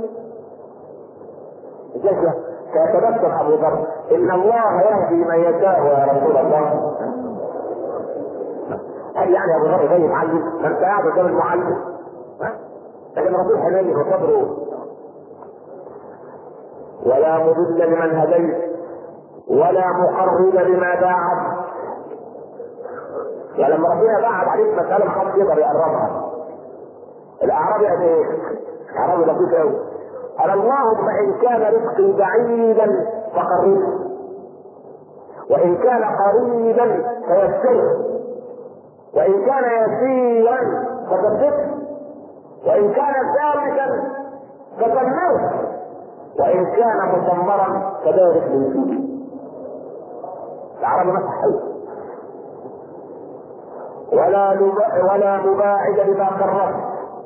فيتبسم ابو ذر ان الله يهدي من يشاء يا رسول الله قال يعني ابو ذر زي معلم ما انت قاعد قدام المعلم لكن الرسول حنين وصبره ولا مضل لمن هديت ولا مقرب لما باعت يعني لما ربنا بعد عليك مسألة محدش يقدر يقربها الأعرابي قال إيه؟ أعرابي لطيف أوي قال اللهم إن كان رزقي بعيدا فقربه وإن كان قريبا فيسره وإن كان يسيرا فثبته وإن كان ثابتا فدمره وإن كان مدمرا فبارك لي فيه العرب مسح حلو ولا ولا مباعد لما قررت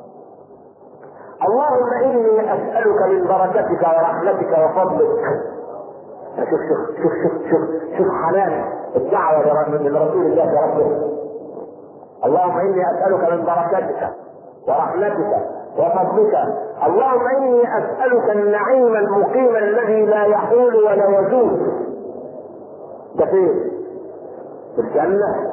اللهم اني اسالك من بركتك ورحمتك وفضلك شوف شوف شوف شوف شوف شوف حنان الدعوه من رسول الله يا رب اللهم اني اسالك من بركتك ورحمتك وفضلك اللهم اني اسالك النعيم المقيم الذي لا يحول ولا يزول ده فين؟ في الجنه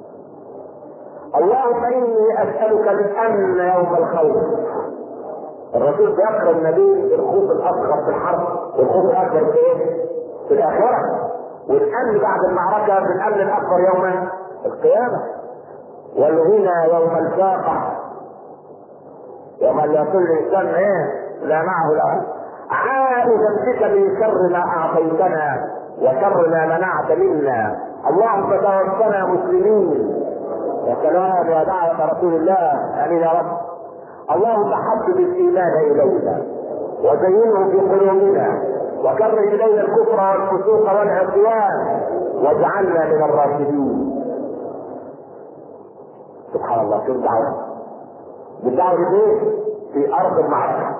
اللهم اني اسالك الامن يوم الخوف الرسول ذكر النبي بالخوف الاصغر في الحرب والخوف الاكبر في ايه؟ في الاخره والامن بعد المعركه بالامن الاكبر يوم القيامه والغنى يوم الفاقه يوم لا كل انسان ايه لا معه الأمن عائدا بك من شر ما اعطيتنا وشر ما منعت منا اللهم توفنا مسلمين يا سلام يا دعوة رسول الله امين يا رب اللهم حبب الايمان الينا وزينه في قلوبنا وكره الينا الكفر والفسوق والعصيان واجعلنا من الراشدين سبحان الله شوف دعوة بالدعوة دي في ارض المعركة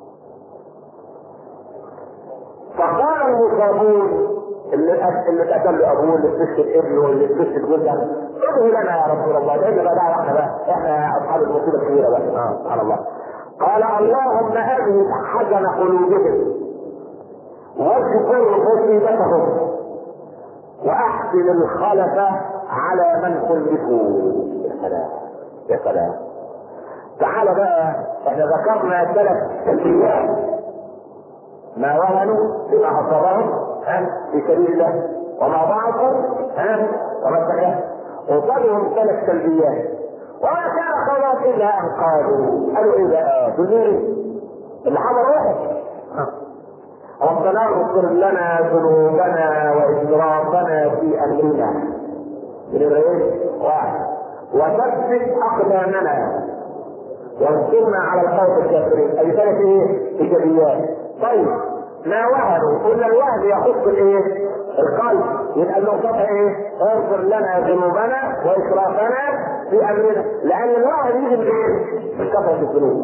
فقال المصابون اللي اللي اتقتل له ابوه اللي اتمسك ابنه اللي اتمسك جوزها ادعوا لنا يا رسول الله لان بقى دعوه احنا بقى احنا اصحاب المصيبه الكبيره بقى اه سبحان الله قال اللهم اذهب حزن قلوبهم واذكر مصيبتهم واحسن الخلف على من خلفوا يا سلام يا سلام تعال بقى احنا ذكرنا ثلاث سلبيات ما وهنوا بما اصابهم في سبيل الله وما ضعفوا وما استحيا وصلهم ثلاث سلبيات وما كان خلاص الا ان قالوا قالوا ايه بقى دنيري اللي حضر واحد ربنا اغفر لنا ذنوبنا واسرافنا في امرنا من ايه؟ واحد وثبت اقدامنا وانصرنا على القوم الكافرين اي ثلاث ايه؟ ايجابيات طيب ما وهنوا قلنا الوهن يخص الايه؟ القلب يبقى النقطة ايه؟ اغفر لنا ذنوبنا واسرافنا في امرنا لان الوهن يجي من ايه؟ من كثرة الذنوب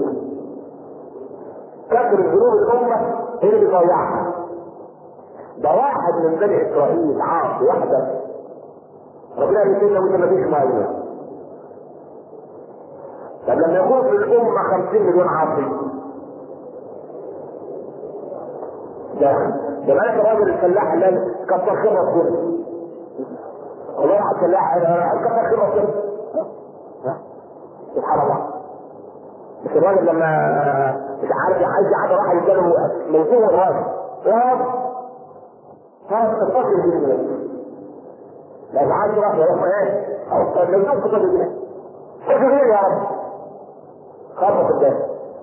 كثرة ذنوب الامة هي اللي بتضيعها ده واحد من بني اسرائيل عاصي واحدة ربنا يقول له انت مفيش ميه طب لما يكون في الامة 50 مليون عاصي ده ده مالك الراجل الفلاح اللي كتر خير ربنا والله على الفلاح كتر خير ربنا سبحان الله مش الراجل لما مش عارف عايز يعدي واحد يداله موضوع الراجل يا رب هذا الفضل جدا لو عايز راح يروح ايه او لو يوم فضل جدا فضل يا رب خاطر الدم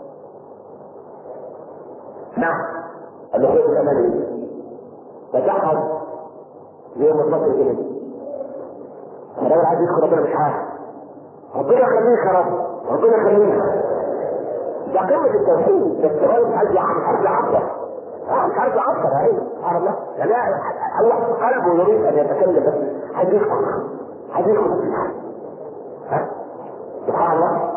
نعم قال له خذ الامانه فتحفظ زي ما تفكر كده الراجل عايز يدخل ربنا مش عارف ربنا يخليك يا رب ربنا يخليك ده قمة التوحيد بس الراجل عايز عايز يعبر مش عارف يعبر اهي سبحان الله يعني الله قلبه يريد ان يتكلم بس عايز يسكت عايز يسكت سبحان الله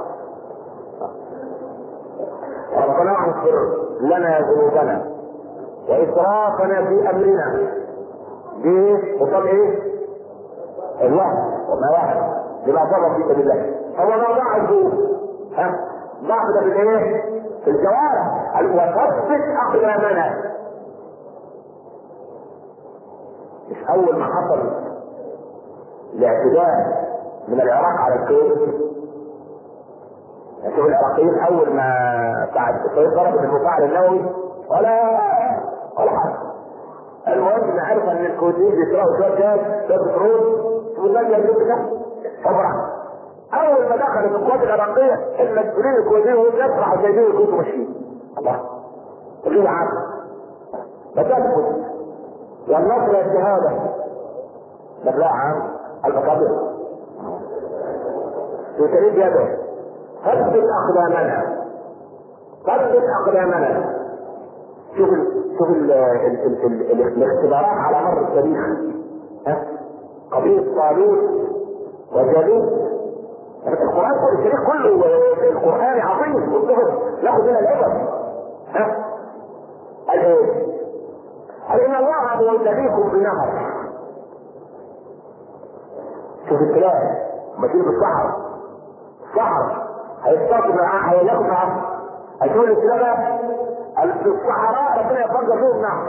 ربنا اغفر لنا ذنوبنا واسرافنا في امرنا دي قصاد ايه؟ الوهم وما وهم بما ضر في سبيل الله هو ما ضاع ها ضعف ده في الايه؟ في الجوارح وثبت اقدامنا مش اول ما حصل الاعتداء من العراق على الكويت شوف العراقيين اول ما بعد الكويت ضربت المفاعل النووي ولا ولا حاجه المهم عرف ان الكويتيين بيسرقوا شويه جاز شويه بترول والنبي يجيب ده عمره اول ما دخلت القوات العراقيه المسؤولين الكويتيين وهم يسرحوا سايبين الكويت وماشيين الله غير عقل فتثبت يا النصر يا الشهاده لك لا عام المقابل في سبيل يده ثبت اقدامنا ثبت اقدامنا شوف ال شوف ال ال ال ال ال الاختبارات على مر التاريخ ها قضيه طالوت وجالوت القران كله التاريخ كله القران عظيم والكفر ياخذ من العبر ها قال ايه؟ قال ان الله مولديكم بنهر شوف الكلام ماشيين بالصحراء الصحراء هيستقبل معاه هيلاقوا معاه هتقول الكلام في الصحراء ربنا يفجر فيهم نهر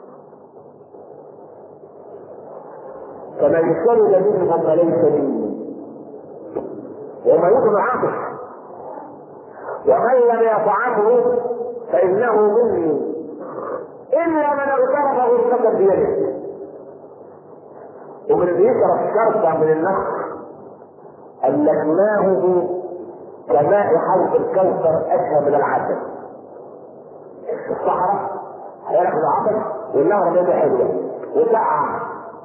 فمن شرب منه فليس مني وما يكون عاطف ومن لم يطعمه فانه مني الا من اغترف غرفه بيده ومن اللي يشرب شربة من النهر قال ماؤه كماء حوض الكوثر اشهى من العسل الصحراء هياخد العسل والنهر ميته حلوه وسقع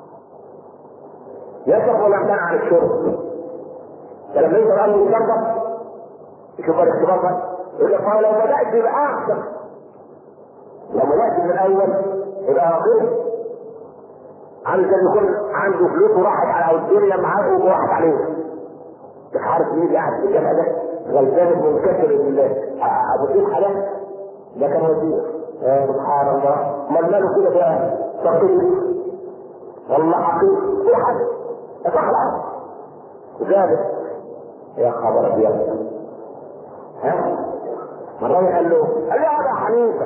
يشرب ولا يمتنع عن الشرب فلما يجي قال له يشرب يشوف الاختبار ده يقول لك لو بدات يبقى احسن لو بدات من الاول يبقى غير عامل زي يكون عنده فلوس وراحت على الدنيا معاه وراحت عليه مش عارف مين اللي قاعد في الجامع ده غلبان منكسر بالله ابو سيف حلال ده كان وزير آه سبحان الله امال ماله كده بقى فقير والله حقير كل حاجه اتخلع ذلك يا خبر ابيض ها مرة قال له قال له يا ابا حنيفه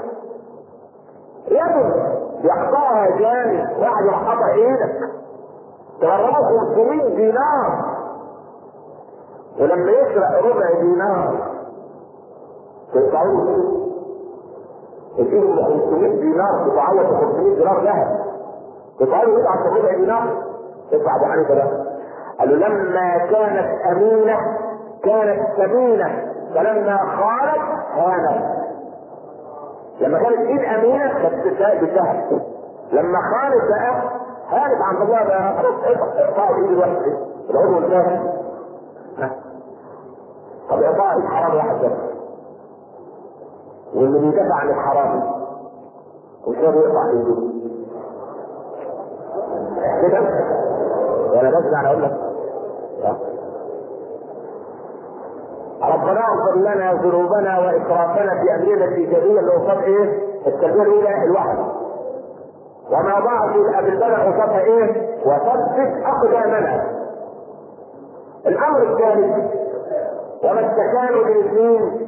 يده يقطعها جامد واحد يروح قطع ايدك تغرمه 500 دينار ولما يسرق ربع دينار تدفعوه تديهم 500 دينار تتعوض ب 500 دينار ذهب تدفعوا يدفع ربع دينار ادفع ابو حنيفه ده قال له لما كانت امينه كانت ثمينه فلما خانت هانت لما كانت ايد امينه كانت بالذهب لما خانت بقى هانت عند الله بقى خلاص اقطعوا ايد الواحد العضو الثاني طب اقطاع ايد حرام واحد بس واللي بيدافع عن الحرام مش راضي يقطع ايده كده وانا بس يعني اقول لك ربنا اغفر لنا ذنوبنا واسرافنا في امرنا الايجابيه اللي قصاد ايه؟ التربيه الاولى الوحي. وما ضاع في بالبلد قصادها ايه؟ وثبت اقدامنا. الامر الثالث وما استكانوا بالاثنين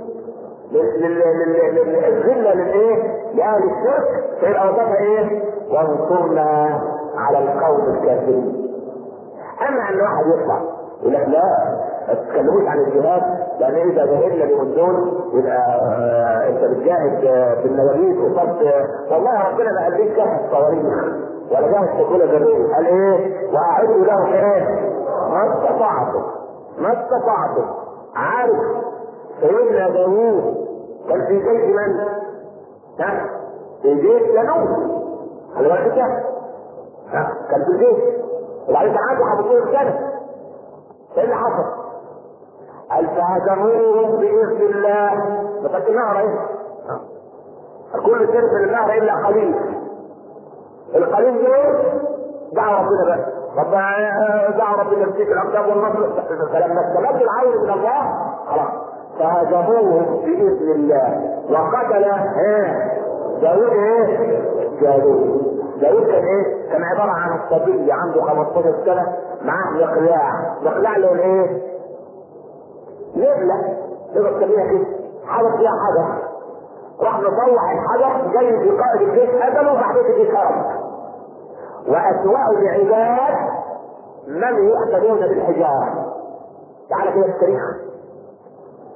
للذله للايه؟ لاهل الشرك فيبقى وصفها ايه؟ وانصرنا على القوم الكافرين. اما ان واحد يطلع يقول لك لا ما تتكلموش عن الجهاد لان اذا جاهدنا اليومين دول يبقى آه انت بتجاهد بالنوابيس وصرت والله ربنا ما قال ليك جاهد صواريخ ولا جاهد سكولة ذرية قال ايه؟ واعدوا لهم ايه؟ ما استطعتم ما استطعتم عارف سيدنا داوود كان في جيش من؟ ها؟ في جيش جنوب خلي بالك كده ها؟ كان في الجيش وبعدين تعالوا حبطوه السنه ايه اللي حصل؟ قال فهزموهم باذن الله فقد النهر ايه؟ كل سير في النهر الا قليل القليل دول دعوا ربنا بس ربنا دعوا ربنا يمسك الاقدام والنصر فلما استمد العون من الله خلاص فهزموهم باذن الله وقتل ايه؟ داوود ايه؟ جالوت داوود كان ايه؟ كان عبارة عن الصبي عنده 15 سنة معاه مقلاع، مقلاع له ايه؟ نبلة تقدر تسميها كده، حاجة فيها حجر. راح مطوع الحجر جاي في قائد الجيش قتله وبعدين الجيش هرب. وأسوأ العباد من يقتلون بالحجارة. تعالى كده التاريخ.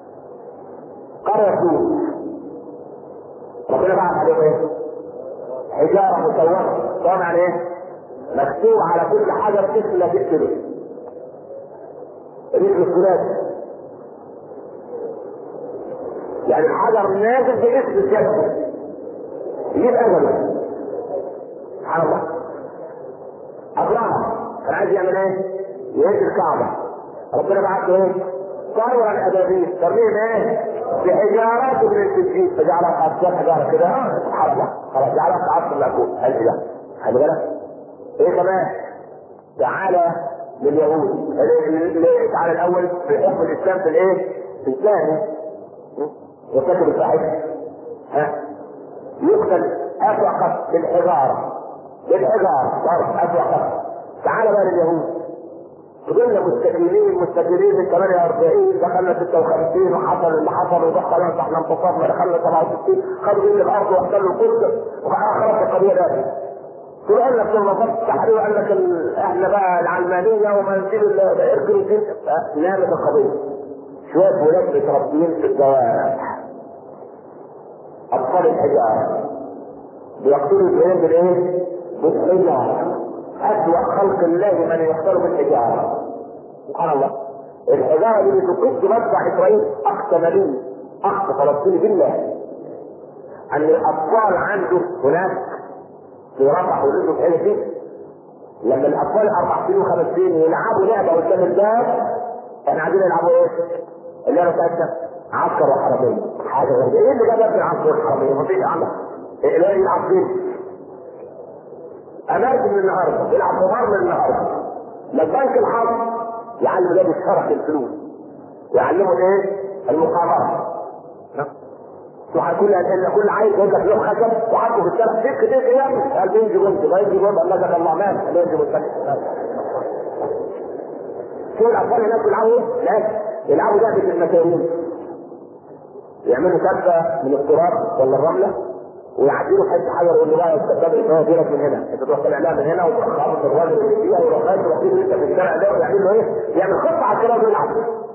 قرية يوسف ربنا بعث عليهم ايه؟ حجاره مسومه طبعا يعني ايه؟ مكتوب على كل حجر اسم لا تكتبه رجل الثلاثي يعني الحجر نازل باسم سيادته يجيب اجله سبحان الله ابراهيم كان عايز يعمل ايه؟ يهد الكعبه ربنا بعت له ايه؟ طيرا الابابيل ترميم ايه؟ بحجارات من السجين فجعلها قاصيات حجاره كده سبحان الله خلاص جعلها كعصر المأكول هل كده خلي بالك ايه كمان؟ تعالى لليهود تعالى الاول في حكم الاسلام في الايه؟ في الثاني وكتب الصحيح ها يقتل افقط بالحجاره بالحجاره ضرب افقط تعال بقى لليهود فضلنا مستكبرين مستكبرين من 48 دخلنا 56 وحصل اللي حصل وده خلاص احنا انتصرنا دخلنا 67 خدوا من الارض واحتلوا القدس وخلاص القضيه دي تقول قال لك لما ضبط التحرير قال لك احنا بقى العلمانيه وما نسيب اركنوا الدين نامت القضيه شويه ولاد متربيين في الجوارح اطفال الحجاره بيقتلوا الجنين بالايه؟ بالحجاره اسوأ خلق الله من يقتل بالحجاره سبحان الله الحجاره دي بتقص مدفع اسرائيل اقصى نبي اقصى فلسطيني بالله ان الاطفال عنده هناك في رفح ولده في حته لما الاطفال اربع سنين وخمس سنين يلعبوا لعبه قدام الباب احنا عايزين يلعبوا ايه؟ اللعبه بتاعتنا عسكر وحراميه حاجه غريبه ايه اللي جاب ابن العسكر والحراميه؟ ما فيش عندك إيه لا يلعب فين؟ اماكن من النهارده يلعب قمار من النهارده لما بنك الحظ يعلم ولاد الشرف الفلوس يعلموا ايه؟ المقامرة كل ان كل عيل يقول لك يوم خشب وحطه في الشارع ديك ديك يا قال بيجي جنب ما يجي جنب قال لك الله مات قال يجي مستقبل شو الاطفال هناك يلعبوا لا يلعبوا لعبه المساوين يعملوا كبه من التراب ولا الرمله ويعدلوا حته حجر يقول له بقى استقبل ان هو ديرك من هنا انت تروح طالع لها من هنا وتروح خابط الراجل اللي فيها ويروح خارج ويحطيه انت في الشارع ده ويعمل له ايه؟ يعمل خطه على الكلام ويلعب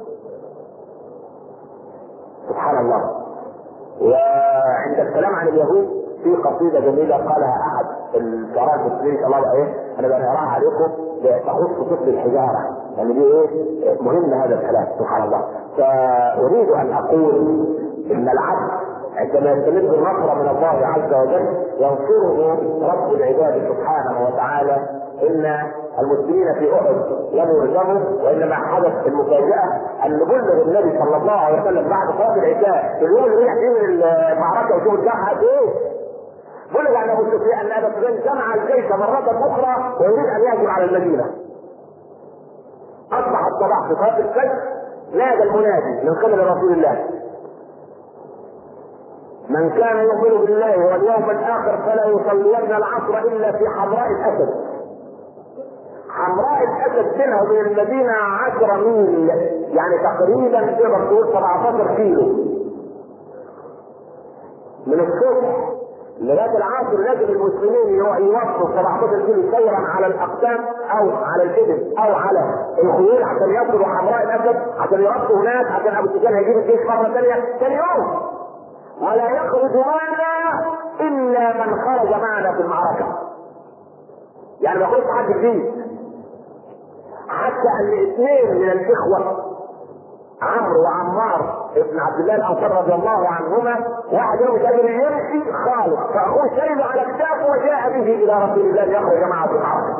سبحان الله وعند الكلام عن اليهود في قصيده جميله قالها احد الشعراء المسلمين ان الله بقى ايه انا بقراها عليكم تخص طفل الحجاره يعني دي ايه مهم هذا الكلام سبحان الله فاريد ان اقول ان العبد عندما يستمد النصر من الله عز وجل ينصره رب العباد سبحانه وتعالى ان المسلمين في احد لم يهزموا وانما حدث المفاجاه ان بلغ النبي صلى الله عليه وسلم بعد صلاه العشاء في اليوم اللي رجع فيه من المعركه وشوف الجرحى قد ايه بلغ ان ابو سفيان ان ابا سفيان جمع الجيش مره اخرى ويريد ان يهجم على المدينه اصبح الصباح في صلاه الفجر نادى المنادي من قبل رسول الله من كان يؤمن بالله واليوم الاخر فلا يصلين العصر الا في حمراء الاسد حمراء الاسد بينها وبين المدينه 10 ميل يعني تقريبا تقدر تقول 17 كيلو من الصبح لغايه العصر لازم المسلمين يوصلوا 17 كيلو سيرا على الاقدام او على الابل او على الخيول عشان يصلوا حمراء الاسد عشان يربطوا هناك عشان ابو سفيان هيجيب الجيش مره ثانيه ثاني يوم ولا يخرج معنا الا من خرج معنا في المعركه يعني ما يخرجش حد جديد حتى ان اثنين من الاخوه عمرو وعمار ابن عبد الله الانصار رضي الله عنهما واحد منهم مش قادر يمشي خالص فاخوه شايله على كتافه وجاء به الى رسول الله ليخرج معه في المعركه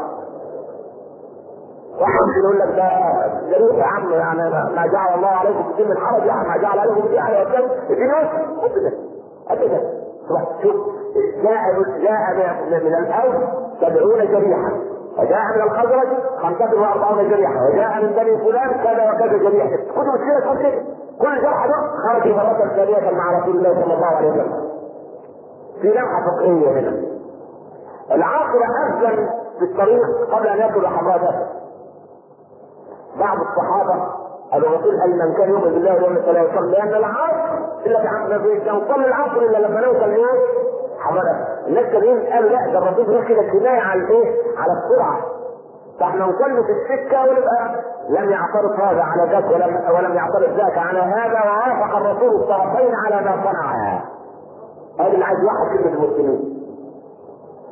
واحد يقول لك ده جريء يا عم يعني ما جعل الله عليكم في من حرج يعني ما جعل عليكم في على وسلم الدين يسر ابدا ابدا شوف جاء جاء من الاوس سبعون جريحا وجاء من الخزرج خمسة وأربعون جريحا وجاء من بني فلان كذا وكذا جريحا كل مشكلة كده كل جرح ده خرج مرة ثانية مع رسول الله صلى الله عليه وسلم في لمحة فقهية هنا العاقل أذن في الطريق قبل أن يدخل حمراء بعض الصحابة الرسول قال من كان يؤمن بالله واليوم فلا يصلي لأن العصر إلا في نصلي العصر إلا لما نوصل إيه؟ حمراء الناس كانوا قالوا لا ده الرسول بيقول كده كناية على الإيه؟ على السرعة فاحنا نصلي في السكة ونبقى لم يعترض هذا على ذاك ولم ولم يعترض ذاك على هذا ووافق الرسول الطرفين على ما صنعا. هذا اللي عايز يوحد كلمة المسلمين.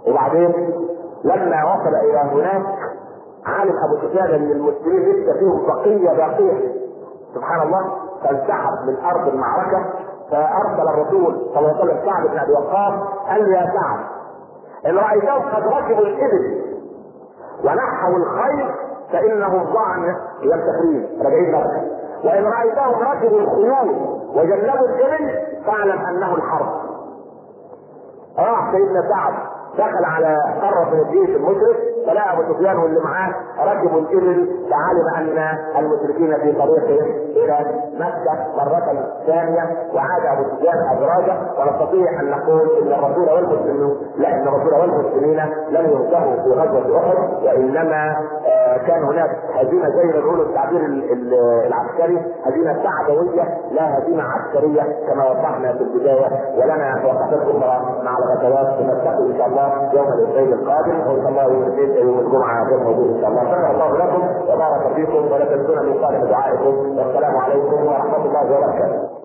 وبعدين لما وصل الى هناك علم ابو سفيان ان المسلمين لسه فيهم بقيه باقيه سبحان الله فانسحب من ارض المعركه فارسل الرسول صلى الله عليه وسلم سعد بن ابي وقاص قال له يا سعد ان رايتهم قد ركبوا الابل ونحوا الخيل فانهم ضعن ينتقلون راجعين مكه وان رايتهم ركبوا الخيول وجنبوا الابل فاعلم انه الحرب راح سيدنا سعد دخل على قرة من الجيش المشرك فلقى ابو سفيان واللي معاه ركبوا الابل فعلم ان المشركين في طريقهم الى مكه مره ثانيه وعاد ابو سفيان ادراجه ونستطيع ان نقول ان الرسول والمسلمين لا ان الرسول والمسلمين لم ينتهوا في غزوه احد وانما آه، كان هناك هزيمه زي ما بيقولوا التعبير ال- ال- العسكري هزيمه سعدويه لا هزيمه عسكريه كما وضحنا في البدايه ولنا وقفات اخرى مع الغزوات نلتقي ان شاء الله يوم الاثنين القادم وان شاء الله يوم الاثنين يوم الجمعه غير موجود ان شاء الله شكر الله لكم وبارك فيكم ولا تنسونا من صالح دعائكم والسلام عليكم ورحمه الله وبركاته